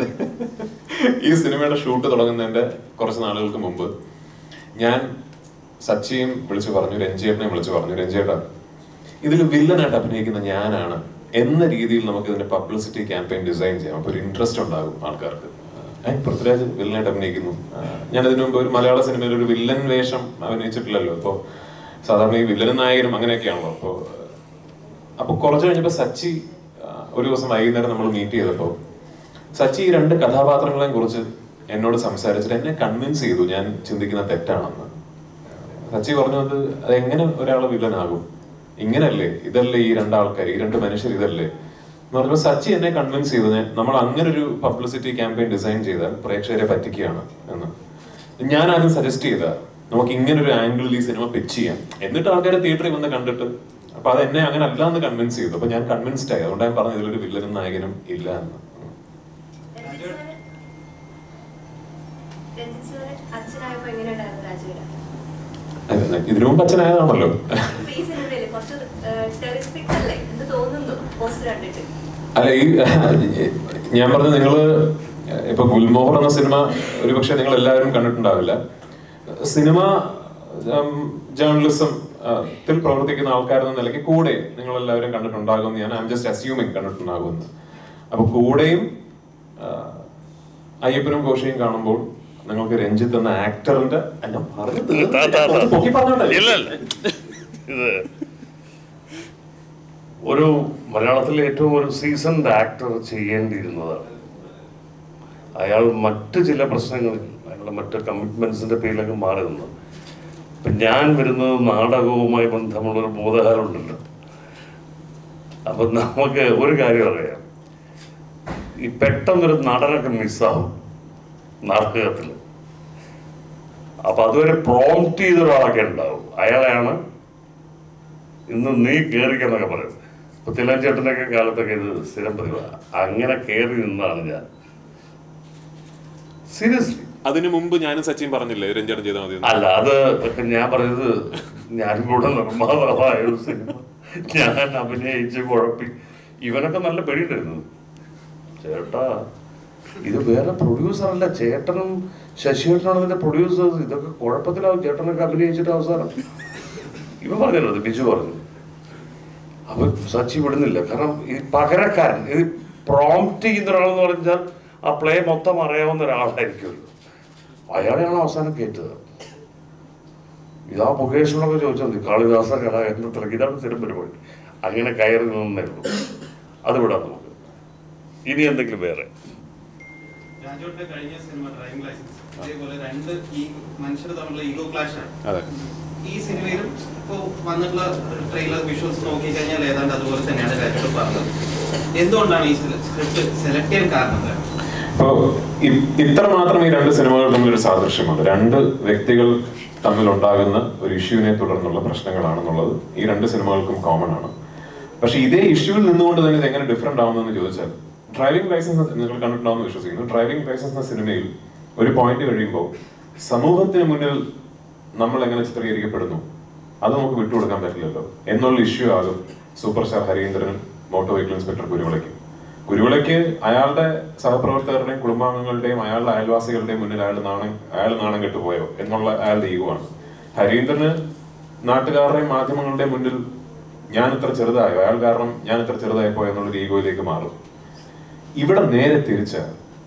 ഈ സിനിമയുടെ ഷൂട്ട് തുടങ്ങുന്നതിന്റെ കുറച്ച് നാളുകൾക്ക് മുമ്പ് ഞാൻ സച്ചിയും വിളിച്ചു പറഞ്ഞു രഞ്ജിയേട്ടനെ വിളിച്ചു പറഞ്ഞു രഞ്ജിയേട്ട ഇതിൽ വില്ലനായിട്ട് അഭിനയിക്കുന്ന ഞാനാണ് എന്ന രീതിയിൽ നമുക്ക് ഇതിന്റെ പബ്ലിസിറ്റി ക്യാമ്പയിൻ ഡിസൈൻ ചെയ്യാം അപ്പൊ ഒരു ഇൻട്രസ്റ്റ് ഉണ്ടാകും ആൾക്കാർക്ക് ഏഹ് പൃഥ്വിരാജ് വില്ലനായിട്ട് അഭിനയിക്കുന്നു ആ, ഞാൻ ഇതിനു മുമ്പ് ഒരു മലയാള സിനിമയിൽ ഒരു വില്ലൻ വേഷം അഭിനയിച്ചിട്ടില്ലല്ലോ അപ്പോൾ സാധാരണ ഈ വില്ലനും നായകനും അങ്ങനെയൊക്കെയാണല്ലോ അപ്പോൾ അപ്പൊ കുറച്ച് കഴിഞ്ഞപ്പോ സച്ചി ആ, ഒരു ദിവസം വൈകുന്നേരം നമ്മൾ മീറ്റ് ചെയ്തപ്പോ സച്ചി ഈ രണ്ട് കഥാപാത്രങ്ങളെയും കുറിച്ച് എന്നോട് സംസാരിച്ചിട്ട് എന്നെ കൺവിൻസ് ചെയ്തു ഞാൻ ചിന്തിക്കുന്ന തെറ്റാണെന്ന് സച്ചി പറഞ്ഞത് അത് എങ്ങനെ ഒരാൾ വില്ലനാകും ഇങ്ങനല്ലേ ഇതല്ലേ ഈ രണ്ടാൾക്കാർ ഈ രണ്ട് മനുഷ്യർ ഇതല്ലേ എന്ന് പറഞ്ഞപ്പോൾ സച്ചി എന്നെ കൺവിൻസ് ചെയ്തു ഞാൻ നമ്മൾ അങ്ങനെ ഒരു പബ്ലിസിറ്റി ക്യാമ്പയിൻ ഡിസൈൻ ചെയ്താൽ പ്രേക്ഷകരെ പറ്റിക്കുകയാണ് എന്ന് ഞാൻ ആദ്യം സജസ്റ്റ് ചെയ്ത നമുക്ക് ഇങ്ങനെ ഒരു ആംഗിളിൽ ഈ സിനിമ പിച്ച് ചെയ്യാം എന്നിട്ട് ആൾക്കാരെ തിയേറ്ററിൽ വന്ന് കണ്ടിട്ട് അപ്പൊ അത് എന്നെ അങ്ങനെ അല്ല എന്ന് കൺവിൻസ് ചെയ്തു അപ്പൊ ഞാൻ കൺവിൻസ്ഡ് ആയി അതുകൊണ്ട് ഞാൻ പറഞ്ഞു ഇതിലൊരു വില്ലനും നായകനും ഇല്ല എന്ന് രഞ്ജിത്ത് സാറ് രഞ്ജിത്ത് സാറ് അച്ഛനായപ്പോ എങ്ങനെയുണ്ടായിരുന്നു രാജുവിന് അതെ, ഇതിനു മുമ്പ് അച്ഛനായതാണല്ലോ ഇപ്പൊ ഈ സിനിമയില് കുറച്ച് ടെറിസ്റ്റിക് അല്ലേ എന്ന് തോന്നുന്നു പോസ്റ്റർ കണ്ടിട്ട് അല്ല ഈ ഞാൻ പറഞ്ഞ നിങ്ങള് ഇപ്പൊ ഗുൽമോഹർ എന്ന സിനിമ ഒരുപക്ഷെ നിങ്ങൾ എല്ലാവരും കണ്ടിട്ടുണ്ടാവില്ല സിനിമ ജേർണലിസം ത്തിൽ പ്രവർത്തിക്കുന്ന ആൾക്കാരെന്ന നിലയ്ക്ക് കൂടെ നിങ്ങൾ എല്ലാവരും കണ്ടിട്ടുണ്ടാകും ഞാൻ ഐ എം ജസ്റ്റ് അസ്യൂമിങ് കണ്ടിട്ടുണ്ടാകുമെന്ന് അപ്പൊ കൂടെയും ആ, അയ്യപ്പനും ഘോഷയും കാണുമ്പോൾ നിങ്ങൾക്ക് രഞ്ജിത്ത് എന്ന ആക്ടറിന്റെ ഞാൻ പറഞ്ഞു താ, താ, താ. പൊക്കി പറഞ്ഞോണ്ടല്ലേ? ഇല്ല ഇല്ല. ഇത് ഒരു മലയാളത്തിലെ ഏറ്റവും ഒരു സീസൺഡ് ആക്ടർ ചെയ്യേണ്ടിയിരുന്നതാണ് അയാൾ മറ്റ് ചില പ്രശ്നങ്ങളിൽ അയാളുടെ മറ്റ് കമ്മിറ്റ്മെന്റ്സിന്റെ പേരിലൊക്കെ മാറി നിന്നു ഇപ്പൊ ഞാൻ വരുന്നത് നാടകവുമായി ബന്ധമുള്ള ഒരു ബോധകാലമുണ്ടല്ലോ അപ്പൊ നമുക്ക് ഒരു കാര്യം അറിയാം ഈ പെട്ടെന്നൊരു നടനൊക്കെ മിസ്സാവും നാടകത്തിൽ അപ്പൊ അതുവരെ പ്രോംപ്റ്റ് ചെയ്ത ഒരാളൊക്കെ ഉണ്ടാവും അയാളെയാണ് ഇന്ന് നീ കേറിക്കെന്നൊക്കെ പറയും ഇപ്പൊ തിലഞ്ചേട്ടൻ്റെ ഒക്കെ കാലത്തൊക്കെ ഇത് സ്ഥിരം പതിവ് അങ്ങനെ കയറി നിന്നാണ് ഞാൻ സീരിയസ്ലി അതിനു മുമ്പ് ഞാനും സച്ചിൻ പറഞ്ഞില്ലേ രഞ്ജനം ചെയ്താൽ മതി എന്ന്. അല്ല അത് ഒക്കെ ഞാൻ പറയുന്നത് ഞാൻ കൂടെ നിർമ്മാതാവായ ഒരു സിനിമ ഞാൻ അഭിനയിച്ച് കുഴപ്പി ഇവനൊക്കെ നല്ല പേടിയുണ്ടായിരുന്നു ചേട്ടാ ഇത് വേറെ പ്രൊഡ്യൂസർ അല്ല ചേട്ടനും ശശിയേട്ടനാണ് ഇതിന്റെ പ്രൊഡ്യൂസേഴ്സ് ഇതൊക്കെ കുഴപ്പത്തിലാവും ചേട്ടനൊക്കെ അഭിനയിച്ചിട്ട് അവസാനം ഇവ പറഞ്ഞല്ലോ ഇത് ബിജു പറഞ്ഞു അപ്പൊ സച്ചി വിടുന്നില്ല കാരണം ഈ പകരക്കാരൻ ഇത് പ്രോംപ്റ്റ് ചെയ്യുന്ന ഒരാളെന്ന് പറഞ്ഞാൽ ആ പ്ലേ മൊത്തം അറിയാവുന്ന ഒരാളായിരിക്കുമല്ലോ അയാളെയാണ് അവസാനം കയറ്റത് ഇതാ മുകേഷിനോടൊക്കെ ചോദിച്ചാൽ മതി കാളിദാസ കഥ എന്ന് തിളക്കി ഇതാണ് സ്ഥിരം പരിപാടി അങ്ങനെ കയറി നിന്നേ ഉള്ളൂ അത് വിടാം നമുക്ക് ഇനി എന്തെങ്കിലും വേറെ രാജോട്ടെ കഴിഞ്ഞ സിനിമ ഡ്രൈവിംഗ് ലൈസൻസ് അതേപോലെ രണ്ട് ഈ മനുഷ്യർ തമ്മിലുള്ള ഈഗോ ക്ലാഷ് ആണ് അതെ ഈ സിനിമയിലും ഇപ്പോ വന്നിട്ടുള്ള ട്രെയിലർ വിഷ്വൽസ് നോക്കി കഴിഞ്ഞാൽ ഏതാണ്ട് അതുപോലെ തന്നെയാണ് രാജോട് പറഞ്ഞത് എന്തുകൊണ്ടാണ് ഈ സ്ക്രിപ്റ്റ് സെലക്ട് ചെയ്യാൻ കാരണം എന്താണ്? അപ്പോ ഇ- ഇത്ര മാത്രം ഈ രണ്ട് സിനിമകൾ തമ്മിൽ ഒരു സാദൃശ്യമുണ്ട് രണ്ട് വ്യക്തികൾ തമ്മിൽ ഉണ്ടാകുന്ന ഒരു ഇഷ്യൂവിനെ തുടർന്നുള്ള പ്രശ്നങ്ങളാണെന്നുള്ളത് ഈ രണ്ട് സിനിമകൾക്കും കോമൺ ആണ് പക്ഷെ ഇതേ ഇഷ്യൂവിൽ നിന്നുകൊണ്ട് തന്നെ ഇത് എങ്ങനെ ഡിഫറെന്റ് ആവുമെന്ന് ചോദിച്ചാൽ ഡ്രൈവിംഗ് ലൈസൻസ് നിങ്ങൾ കണ്ടിട്ടുണ്ടാവുമെന്ന് വിശ്വസിക്കുന്നു ഡ്രൈവിംഗ് ലൈസൻസ് എന്ന സിനിമയിൽ ഒരു പോയിന്റ് കഴിയുമ്പോൾ സമൂഹത്തിന് മുന്നിൽ നമ്മൾ എങ്ങനെ ചിത്രീകരിക്കപ്പെടുന്നു അത് നമുക്ക് വിട്ടുകൊടുക്കാൻ പറ്റില്ലല്ലോ എന്നുള്ള ഇഷ്യൂ ആകും സൂപ്പർ സ്റ്റാർ ഹരീന്ദ്രനും മോട്ടോർ വെഹിക്കിൾ ഇൻസ്പെക്ടർ കുരുവിളയ്ക്കും കുരുവിളയ്ക്ക് അയാളുടെ സഹപ്രവർത്തകരുടെയും കുടുംബാംഗങ്ങളുടെയും അയാളുടെ അയൽവാസികളുടെയും മുന്നിൽ അയാൾ നാണം അയാൾ നാണം കെട്ടുപോയോ എന്നുള്ള അയാളുടെ ഈഗോയാണ് ഹരീന്ദ്രന് നാട്ടുകാരുടെയും മാധ്യമങ്ങളുടെയും മുന്നിൽ ഞാൻ ഇത്ര ചെറുതായോ അയാൾ കാരണം ഞാൻ ഇത്ര ചെറുതായി പോയോ എന്നുള്ള ഈഗോയിലേക്ക് മാറും ഇവിടെ നേരെ തിരിച്ച്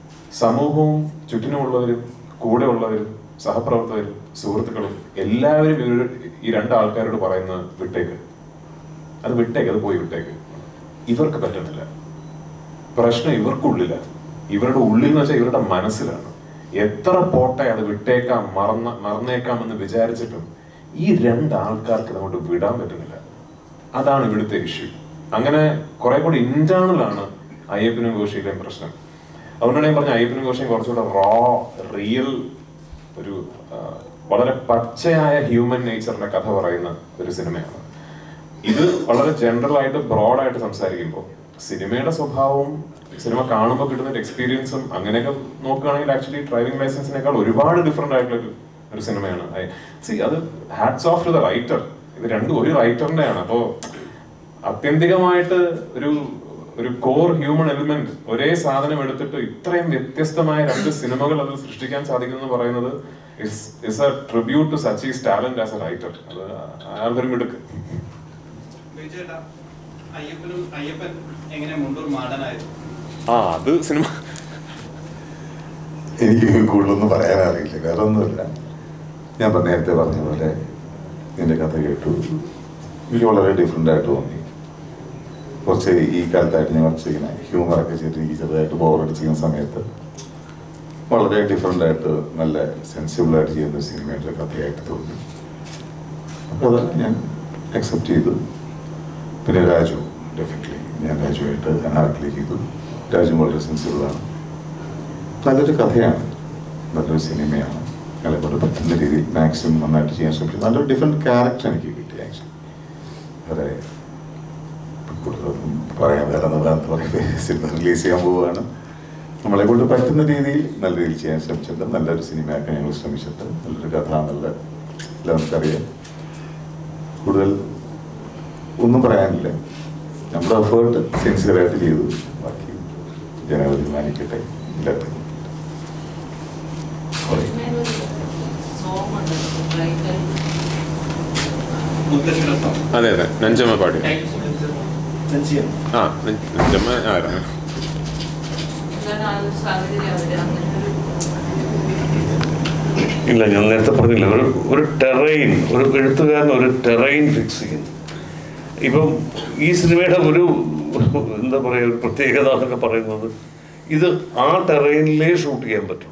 സമൂഹവും ചുറ്റിനുമുള്ളവരും കൂടെ ഉള്ളവരും സഹപ്രവർത്തകരും സുഹൃത്തുക്കളും എല്ലാവരും ഇവര് ഈ രണ്ട് ആൾക്കാരോട് പറയുന്നത് വിട്ടേക്ക് അത് വിട്ടേക്ക് അത് പോയി വിട്ടേക്ക് ഇവർക്ക് പറ്റുന്നില്ല പ്രശ്നം ഇവർക്കുള്ളില ഇവരുടെ ഉള്ളിൽ എന്ന് വെച്ചാൽ ഇവരുടെ മനസ്സിലാണ് എത്ര പോട്ടെ അത് വിട്ടേക്കാം മറന്ന മറന്നേക്കാം എന്ന് വിചാരിച്ചിട്ടും ഈ രണ്ട് ആൾക്കാർക്ക് അതുകൊണ്ട് വിടാൻ പറ്റുന്നില്ല അതാണ് ഇവിടുത്തെ ഇഷ്യൂ അങ്ങനെ കുറെ കൂടി ഇന്റേണൽ ആണ് അയ്യപ്പനും ഘോഷിയുടെയും പ്രശ്നം അതുകൊണ്ടാണ് ഞാൻ പറഞ്ഞ അയ്യപ്പനും ഘോഷയും കുറച്ചുകൂടെ റോ റിയൽ ഒരു ആ, വളരെ പച്ചയായ ഹ്യൂമൻ നേച്ചറിന്റെ കഥ പറയുന്ന ഒരു സിനിമയാണ് ഇത് വളരെ ജനറൽ ആയിട്ട് ബ്രോഡ് ആയിട്ട് സംസാരിക്കുമ്പോൾ സിനിമയുടെ സ്വഭാവവും സിനിമ കാണുമ്പോൾ കിട്ടുന്ന ഒരു എക്സ്പീരിയൻസും അങ്ങനെയൊക്കെ നോക്കുകയാണെങ്കിൽ ആക്ച്വലി ഡ്രൈവിംഗ് ലൈസൻസിനേക്കാൾ ഒരുപാട് ഡിഫറെന്റ് ആയിട്ടുള്ള ഒരു ഒരു സിനിമയാണ് സി അത് hats off to the writer ഇത് രണ്ടും ഒരു റൈറ്ററിന്റെ ആണ് അപ്പോ ആത്യന്തികമായിട്ട് ഒരു ഒരു കോർ ഹ്യൂമൻ എലിമെന്റ് ഒരേ സാധനം എടുത്തിട്ട് ഇത്രയും വ്യത്യസ്തമായ രണ്ട് സിനിമകൾ അതിൽ സൃഷ്ടിക്കാൻ സാധിക്കുന്നു എന്ന് പറയുന്നത് is a tribute to Sachy's talent as a writer അത് അയാളുടെ ഒരു മിടുക്ക് ബിജു ചേട്ടാ അയ്യപ്പനും അയ്യപ്പൻ എങ്ങനെ മുണ്ടൂർ മാടനായിരുന്നു ആ അത് സിനിമ എനിക്ക് കൂടുതലൊന്നും പറയാൻ അറിയില്ല വേറെ ഒന്നുമില്ല ഞാൻ ഇപ്പം നേരത്തെ പറഞ്ഞ പോലെ നിന്റെ കഥ കേട്ടു എനിക്ക് വളരെ ഡിഫറെൻ്റ് ആയിട്ട് തോന്നി കുറച്ച് ഈ കാലത്തായിട്ട് ഞാൻ കുറച്ച് ഇങ്ങനെ ഹ്യൂമറൊക്കെ ചെയ്തിട്ട് എനിക്ക് ചെറുതായിട്ട് ബോറടിച്ചിരിക്കുന്ന സമയത്ത് വളരെ ഡിഫറെൻ്റ് ആയിട്ട് നല്ല സെൻസിബിൾ ആയിട്ട് ചെയ്യുന്ന ഒരു സിനിമയുടെ ഒരു കഥയായിട്ട് തോന്നി അപ്പോൾ അത് ഞാൻ അക്സെപ്റ്റ് ചെയ്തു പിന്നെ രാജു ഡെഫിനറ്റ്ലി ഞാൻ രാജുവായിട്ട് അനാർക്കലി ചെയ്തു രാജു വളരെ സെൻസിബിളാണ് നല്ലൊരു കഥയാണ് നല്ലൊരു സിനിമയാണ് ഞങ്ങളെ കൊണ്ട് പറ്റുന്ന രീതിയിൽ മാക്സിമം നന്നായിട്ട് ചെയ്യാൻ ശ്രമിച്ചു നല്ലൊരു ഡിഫറെൻറ്റ് ക്യാരക്ടർ എനിക്ക് കിട്ടി ആക്ച്വലി വേറെ കൂടുതലൊന്നും പറയാൻ വേറെ എന്താ പറയുക സിനിമ റിലീസ് ചെയ്യാൻ പോവുകയാണ് നമ്മളെ കൊണ്ട് പറ്റുന്ന രീതിയിൽ നല്ല രീതിയിൽ ചെയ്യാൻ ശ്രമിച്ചിട്ടുണ്ട് നല്ലൊരു സിനിമയാക്കാൻ ഞങ്ങൾ ശ്രമിച്ചിട്ടുണ്ട് നല്ലൊരു കഥ നല്ല എല്ലാം നമുക്കറിയാം കൂടുതൽ ഒന്നും പറയാനില്ല നമ്മുടെ എഫേർട്ട് സിൻസിയറായിട്ട് ചെയ്തു ബാക്കി ജനങ്ങൾ തീരുമാനിക്കട്ടെ എല്ലാത്തിനും മുത്തശ്ശിയുടെ song. അതെ അതെ നഞ്ചമ്മ പാടി സെൻസിയാണ് ആ ന- നഞ്ചമ്മ ആരാണ് ഇല്ല ഞാൻ നേരത്തെ പറഞ്ഞില്ല ഒരു ഒരു ടെറൈൻ ഒരു എഴുത്തുകാരൻ ഒരു ടെറൈൻ ഫിക്സ് ചെയ്യുന്നു ഇപ്പം ഈ സിനിമയുടെ ഒരു എന്താ പറയുക ഒരു പ്രത്യേകത എന്നൊക്കെ പറയുന്നത് ഇത് ആ ടെറൈനിലേ ഷൂട്ട് ചെയ്യാൻ പറ്റും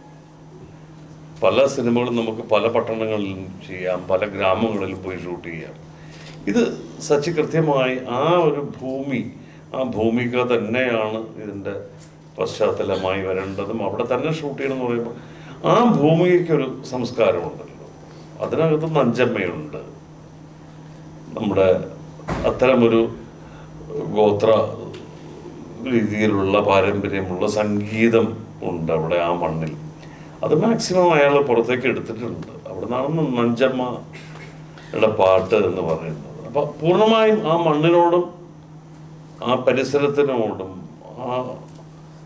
പല സിനിമകളും നമുക്ക് പല പട്ടണങ്ങളിലും ചെയ്യാം പല ഗ്രാമങ്ങളിലും പോയി ഷൂട്ട് ചെയ്യാം ഇത് സച്ചി കൃത്യമായി ആ ഒരു ഭൂമി ആ ഭൂമിക തന്നെയാണ് ഇതിൻ്റെ പശ്ചാത്തലമായി വരേണ്ടതും അവിടെ തന്നെ ഷൂട്ട് ചെയ്യണം എന്ന് പറയുമ്പോൾ ആ ഭൂമിക്കൊരു സംസ്കാരമുണ്ടല്ലോ അതിനകത്ത് നഞ്ചമ്മയുണ്ട് നമ്മുടെ അത്തരമൊരു ഗോത്ര രീതിയിലുള്ള പാരമ്പര്യമുള്ള സംഗീതം ഉണ്ട് അവിടെ ആ മണ്ണിൽ അത് മാക്സിമം അയാൾ പുറത്തേക്ക് എടുത്തിട്ടുണ്ട് അവിടെ നിന്നാണ് നഞ്ചമ്മയുടെ പാട്ട് എന്ന് പറയുന്നത് അപ്പൊ പൂർണ്ണമായും ആ മണ്ണിനോടും ആ പരിസരത്തിനോടും ആ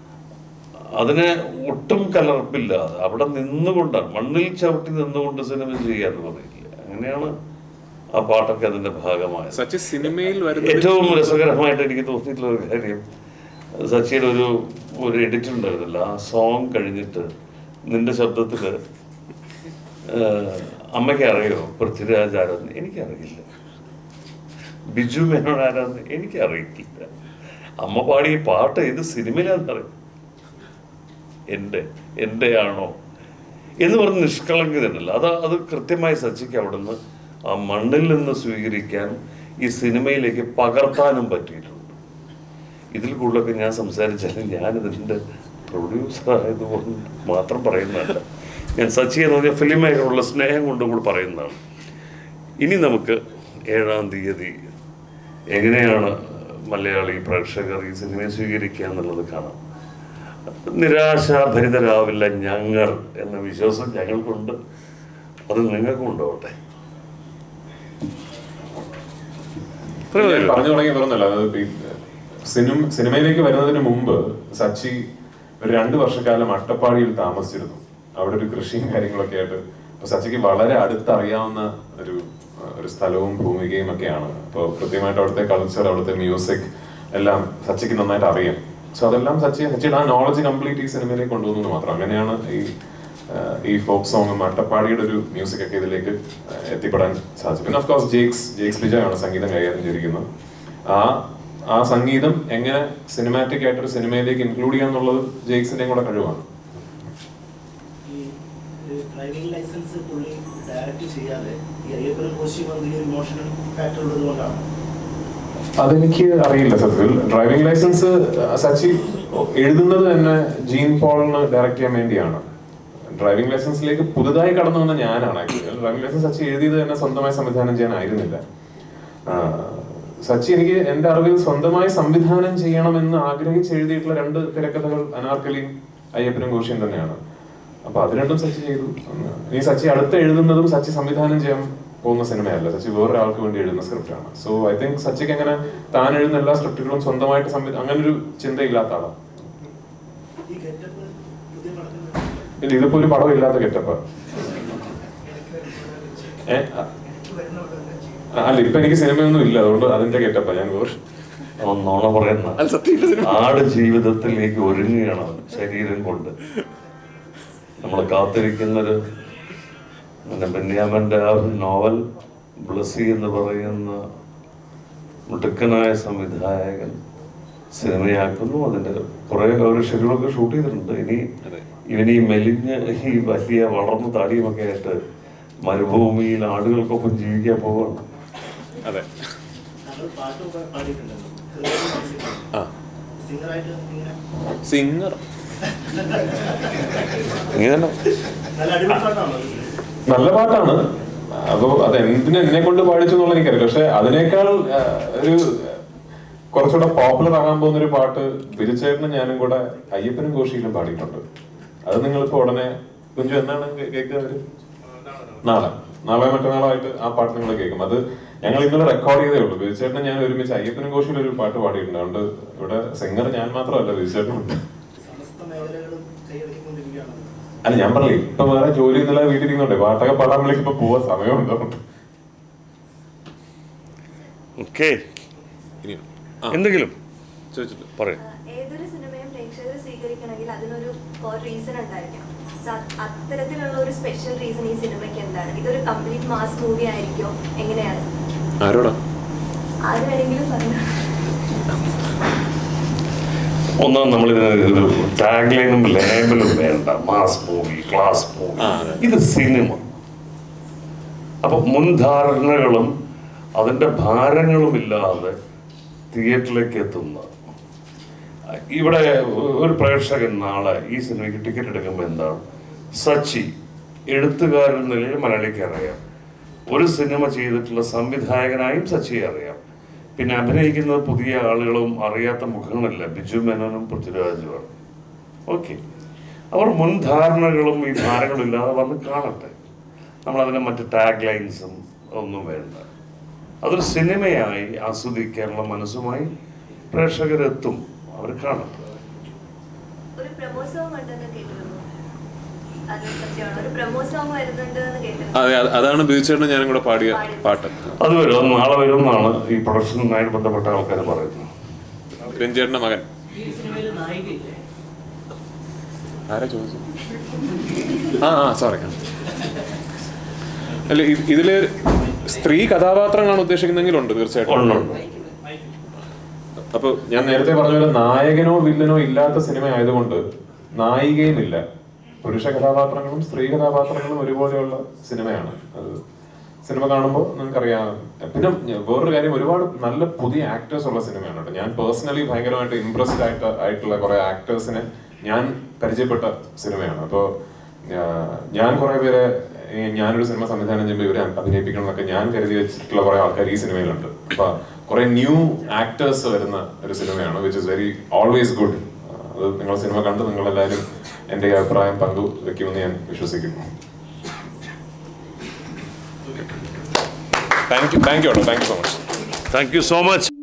അതിന് ഒട്ടും കലർപ്പില്ലാതെ അവിടെ നിന്നുകൊണ്ടാണ് മണ്ണിൽ ചവിട്ടി നിന്നുകൊണ്ട് സിനിമ ചെയ്യാന്ന് പറയില്ല അങ്ങനെയാണ് ആ പാട്ടൊക്കെ അതിന്റെ ഭാഗമായത് സച്ചി സിനിമയിൽ വരുന്ന ഏറ്റവും രസകരമായിട്ട് എനിക്ക് തോന്നിയിട്ടുള്ള ഒരു കാര്യം സച്ചിയുടെ ഒരു ഒരു എഡിറ്റ് ഉണ്ടായിരുന്നില്ല ആ സോങ് കഴിഞ്ഞിട്ട് നിന്റെ ശബ്ദത്തില് ഏഹ്, അമ്മയ്ക്ക് അറിയോ പൃഥ്വിരാജ് ആരാന്ന് എനിക്കറിയില്ല ബിജു മേനോൻ ആരാന്ന് എനിക്കറിയില്ല അമ്മ പാടിയ പാട്ട് ഏത് സിനിമയിലാണെന്നറിയും എൻ്റെ എൻ്റെ ആണോ എന്ന് പറഞ്ഞ് നിഷ്കളങ്കതയുണ്ടല്ലോ അത് അത് കൃത്യമായി സച്ചിക്ക് അവിടുന്ന് ആ മണ്ണിൽ നിന്ന് സ്വീകരിക്കാൻ ഈ സിനിമയിലേക്ക് പകർത്താനും പറ്റിയിട്ടുണ്ട് ഇതിൽ കൂടുതലൊക്കെ ഞാൻ സംസാരിച്ചാലും ഞാൻ ഇതിൻ്റെ പ്രൊഡ്യൂസർ ആയതുകൊണ്ട് മാത്രം പറയുന്നതല്ല ഞാൻ സച്ചി എന്ന് പറഞ്ഞ ഫിലിം മേഖലയുള്ള സ്നേഹം കൊണ്ട് കൂടി പറയുന്നതാണ് ഇനി നമുക്ക് ഏഴാം തീയതി എങ്ങനെയാണ് മലയാളി പ്രേക്ഷകർ ഈ സിനിമയെ സ്വീകരിക്കുക എന്നുള്ളത് കാണാം നിരാശാഭരിതരാവില്ല ഞങ്ങൾ എന്ന വിശ്വാസം ഞങ്ങൾക്കുണ്ട് അത് നിങ്ങൾക്കും ഉണ്ടാവട്ടെ ഞാൻ പറഞ്ഞു തുടങ്ങിയ തുറന്നല്ല അതായത് ഈ സിനിമ സിനിമയിലേക്ക് വരുന്നതിന് മുമ്പ് സച്ചി ഒരു രണ്ട് വർഷക്കാലം അട്ടപ്പാടിയിൽ താമസിച്ചിരുന്നു അവിടെ ഒരു കൃഷിയും കാര്യങ്ങളൊക്കെ ആയിട്ട് അപ്പൊ സച്ചിക്ക് വളരെ അടുത്തറിയാവുന്ന ഒരു ഒരു സ്ഥലവും ഭൂമികയും ഒക്കെയാണ് അപ്പോൾ കൃത്യമായിട്ട് അവിടുത്തെ കൾച്ചർ അവിടുത്തെ മ്യൂസിക് എല്ലാം സച്ചിക്ക് നന്നായിട്ട് അറിയാം സോ അതെല്ലാം സച്ചി സച്ചിയുടെ ആ നോളജ് കംപ്ലീറ്റ് ഈ സിനിമയിലേക്ക് കൊണ്ടുവന്നു മാത്രം അങ്ങനെയാണ് ഈ ആ, ഈ ഫോക്ക് സോങ്ങും അട്ടപ്പാടിയുടെ ഒരു മ്യൂസിക് ഒക്കെ ഇതിലേക്ക് ആ, എത്തിപ്പെടാൻ സാധിച്ചു പിന്നെ ഓഫ് കോഴ്സ് ജേക്സ് ജേക്സ് ബിജയാണ് സംഗീതം കൈകാര്യം ചെയ്തിരിക്കുന്നത് ആ ആ സംഗീതം എങ്ങനെ സിനിമാറ്റിക് ആയിട്ടൊരു സിനിമയിലേക്ക് ഇൻക്ലൂഡ് ചെയ്യാന്നുള്ളത് ജേക്സിന്റെയും കൂടെ കഴിവാണ് ഈ ഡ്രൈവിംഗ് ലൈസൻസ് പുള്ളി ഡയറക്റ്റ് ചെയ്യാതെ ഈ അയ്യപ്പനും കോശിയും വന്ന് ഈ ഒരു ഇമോഷണൽ ഫാക്ടർ ഉള്ളത് കൊണ്ടാണ് അതെനിക്ക് അറിയില്ല സത്യത്തിൽ ഡ്രൈവിംഗ് ലൈസൻസ് സച്ചി എഴുതുന്നത് തന്നെ ജീൻ പോളിന് ഡയറക്റ്റ് ചെയ്യാൻ വേണ്ടിയാണ് ഡ്രൈവിംഗ് ലൈസൻസിലേക്ക് പുതുതായി കടന്നു വന്ന ഞാനാണ് ആക്ച്വലി ഡ്രൈവിംഗ് ലൈസൻസ് സച്ചി എഴുതിയത് തന്നെ സ്വന്തമായി സംവിധാനം ചെയ്യാനായിരുന്നില്ല ആ, സച്ചി എനിക്ക് എന്റെ അറിവിൽ സ്വന്തമായി സംവിധാനം ചെയ്യണമെന്ന് ആഗ്രഹിച്ച് എഴുതിയിട്ടുള്ള രണ്ട് തിരക്കഥകൾ അനാർക്കലിയും അയ്യപ്പനും ഘോഷിയും തന്നെയാണ് അപ്പൊ അത് രണ്ടും സച്ചി ചെയ്തു ഇനി സച്ചി അടുത്ത് എഴുതുന്നതും സച്ചി സംവിധാനം ചെയ്യാൻ പോകുന്ന സിനിമയല്ല സച്ചി വേറൊരാൾക്ക് വേണ്ടി എഴുതുന്ന സ്ക്രിപ്റ്റാണ് സോ ഐ തിങ്ക് സച്ചിക്ക് അങ്ങനെ താൻ എഴുതുന്ന എല്ലാ സ്ക്രിപ്റ്റുകളും സ്വന്തമായിട്ട് സംവിധാനം അങ്ങനെ ഒരു ചിന്തയില്ലാത്ത ആളാണ് ഈ ഗെറ്റപ്പ് പുതിയ പടത്തിൽ ഇല്ല ഇതിപ്പോ ഒരു പടം ഇല്ലാത്ത കെറ്റപ്പ് ഏ അ- അല്ല ഇപ്പൊ എനിക്ക് സിനിമയൊന്നും ഇല്ല അതുകൊണ്ട് അതിന്റെ കെറ്റപ്പാ ഞാൻ വേറെ അവൻ നോണ പറയുന്ന അല്ല സത്യം ആട് ജീവിതത്തിലേക്ക് ഒരുങ്ങുകയാണ് അവൻ ശരീരം കൊണ്ട് നമ്മൾ കാത്തിരിക്കുന്നൊരു പിന്നെ ബെന്യാമന്റെ ആ ഒരു നോവൽ ബ്ലസ്സി എന്ന് പറയുന്ന മിടുക്കനായ സംവിധായകൻ സിനിമയാക്കുന്നു അതിന്റെ കുറെ ഒരു ഷെഡ്യൂളൊക്കെ ഷൂട്ട് ചെയ്തിട്ടുണ്ട് ഇനി ഇവൻ ഈ മെലിഞ്ഞ് ഈ വലിയ വളർന്ന താടിയുമൊക്കെ ആയിട്ട് മരുഭൂമിയിൽ ആടുകൾക്കൊപ്പം ജീവിക്കാൻ പോവാണ് അതെ താങ്കൾ പാട്ട് പ- പാടിയിട്ടുണ്ടല്ലോ ആ സിംഗറായിട്ട് ഇങ്ങനെ സിംഗർ ഇങ്ങനെ നല്ല അടിപൊളി പാട്ടാണോ നല്ല പാട്ടാണ് അപ്പൊ അത് എന്തിനെ എന്നെ കൊണ്ട് പാടിച്ചു എന്നുള്ള എനിക്കറിയില്ല പക്ഷെ അതിനേക്കാൾ ആ, ഒരു കുറച്ചുകൂടെ പോപ്പുലർ ആകാൻ പോകുന്ന ഒരു പാട്ട് ബിരിച്ചേട്ടനും ഞാനും കൂടെ അയ്യപ്പനും ഘോഷിയിലും പാടിയിട്ടുണ്ട് അത് നിങ്ങളിപ്പോ ഉടനെ കുഞ്ചു എന്നാണ് കേ- കേൾക്കുന്നത് നാളെ നാളെ മറ്റന്നാളായിട്ട് ആ പാട്ട് നിങ്ങൾ കേൾക്കും അത് ഞങ്ങൾ ഇന്നലെ റെക്കോർഡ് ചെയ്തേ ഉള്ളൂ ബിരിച്ചേട്ടനും ഞാൻ ഒരുമിച്ച് അയ്യപ്പനും ഘോഷിയിൽ ഒരു പാട്ട് പാടിയിട്ടുണ്ട് അതുകൊണ്ട് ഇവിടെ സിംഗർ ഞാൻ മാത്രമല്ല ബിരിച്ചേട്ടനുണ്ട് സമസ്ത മേഖലകളും കൈയടക്കിക്കൊണ്ടിരിക്കുകയാണ് അല്ല ഞാൻ പറഞ്ഞില്ലേ ഇപ്പൊ വേറെ ജോലി എന്നുള്ള വീട്ടിലിരിക്കുന്നുണ്ട് പാട്ടൊക്കെ പാടാൻ വിളിക്കുമ്പോ പോവാൻ സമയമുണ്ടോ ഓക്കെ ഇനി ആ എന്തെങ്കിലും ചോദിച്ചിട്ട് പറയും ഏതൊരു സിനിമയും പ്രേക്ഷകർ സ്വീകരിക്കണമെങ്കിൽ അതിനൊരു റീസൺ ഉണ്ടായിരിക്കണം So, അത് അത്തരത്തിലുള്ള ഒരു സ്പെഷ്യൽ റീസൺ ഈ സിനിമയ്ക്ക് എന്താണ് ഇതൊരു കംപ്ലീറ്റ് മാസ് മൂവി ആയിരിക്കോ എങ്ങനെയാണ് ആരോടാ ആര് വേണമെങ്കിലും പറഞ്ഞു ഒന്നാം നമ്മളിതിന് ഒരു ടാഗ് ലൈനും ലേബലും വേണ്ട മാസ് മൂവി ക്ലാസ് മൂവി ആ, അതെ. ഇത് സിനിമ അപ്പൊ മുൻധാരണകളും അതിന്റെ ഭാരങ്ങളും ഇല്ലാതെ തിയേറ്ററിലേക്ക് എത്തുന്ന ഇവിടെ ഒരു പ്രേക്ഷകൻ നാളെ ഈ സിനിമയ്ക്ക് ടിക്കറ്റ് എടുക്കുമ്പോൾ എന്താണ് സച്ചി എഴുത്തുകാരൻ എന്ന നിലയിൽ മലയാളിക്ക് അറിയാം ഒരു സിനിമ ചെയ്തിട്ടുള്ള സംവിധായകനായും സച്ചിയെ അറിയാം പിന്നെ അഭിനയിക്കുന്ന പുതിയ ആളുകളും അറിയാത്ത മുഖങ്ങളില്ല ബിജു മേനോനും പൃഥ്വിരാജുമാണ് ഓക്കെ അവർ മുൻധാരണകളും ഈ ഭാരങ്ങളും ഇല്ലാതെ വന്ന് കാണട്ടെ നമ്മളതിന് മറ്റ് ടാഗ് ലൈൻസും ഒന്നും വേണ്ട അതൊരു സിനിമയായി ആസ്വദിക്കാനുള്ള മനസ്സുമായി പ്രേക്ഷകരെത്തും അവർ കാണട്ടെ ഒരു പ്രമോ സോങ് ഉണ്ടെന്ന് കേട്ടിരുന്നു അത് സത്യമാണ് ഒരു പ്രമോ സോങ് വരുന്നുണ്ട് എന്ന് കേട്ടിരുന്നു അതെ അത് അതാണ് ബീച്ചേട്ടൻ ഞാനും കൂടെ പാടിയ പാട്ട് അത് വരും നാളെ വരും എന്നാണ് ഈ പ്രൊഡക്ഷനുമായി ബന്ധപ്പെട്ട ആൾക്കാർ പറയുന്നത് രഞ്ജേട്ടന്റെ മകൻ ഈ സിനിമയിൽ നായികയില്ലേ ആരാ ചോദിച്ചു ആ ആ സോറി അല്ല ഇ- ഇതില് സ്ത്രീ കഥാപാത്രങ്ങളാണ് ഉദ്ദേശിക്കുന്നതെങ്കിൽ ഉണ്ട് തീർച്ചയായിട്ടും ഉണ്ട്. അപ്പൊ ഞാൻ നേരത്തെ പറഞ്ഞ പോലെ നായകനോ വില്ലനോ ഇല്ലാത്ത സിനിമ ആയതുകൊണ്ട് നായികയും ഇല്ല പുരുഷ കഥാപാത്രങ്ങളും സ്ത്രീ കഥാപാത്രങ്ങളും ഒരുപോലെയുള്ള സിനിമയാണ് അത് സിനിമ കാണുമ്പോൾ നിങ്ങൾക്കറിയാം പിന്നെ ഞ- വേറൊരു കാര്യം ഒരുപാട് നല്ല പുതിയ ആക്ടേഴ്സ് ഉള്ള സിനിമയാണ് കേട്ടോ ഞാൻ പേഴ്സണലി ഭയങ്കരമായിട്ട് ഇംപ്രസ്ഡ് ആയിട്ട് ആയിട്ടുള്ള കുറെ ആക്ടേഴ്സിനെ ഞാൻ പരിചയപ്പെട്ട സിനിമയാണ് അപ്പോൾ ഞാൻ കുറെ പേരെ ഈ ഞാനൊരു സിനിമ സംവിധാനം ചെയ്യുമ്പോൾ ഇവരെ അഭിനയിപ്പിക്കണം എന്നൊക്കെ ഞാൻ കരുതി വെച്ചിട്ടുള്ള കുറെ ആൾക്കാർ ഈ സിനിമയിലുണ്ട് അപ്പൊ കുറെ ന്യൂ ആക്ടേഴ്സ് വരുന്ന ഒരു സിനിമയാണ് which is very always good അത് നിങ്ങൾ സിനിമ കണ്ട് നിങ്ങൾ എല്ലാവരും എന്റെ ഈ അഭിപ്രായം പങ്കു വെക്കുമെന്ന് ഞാൻ വിശ്വസിക്കുന്നു thank you thank you thank you so much thank you so much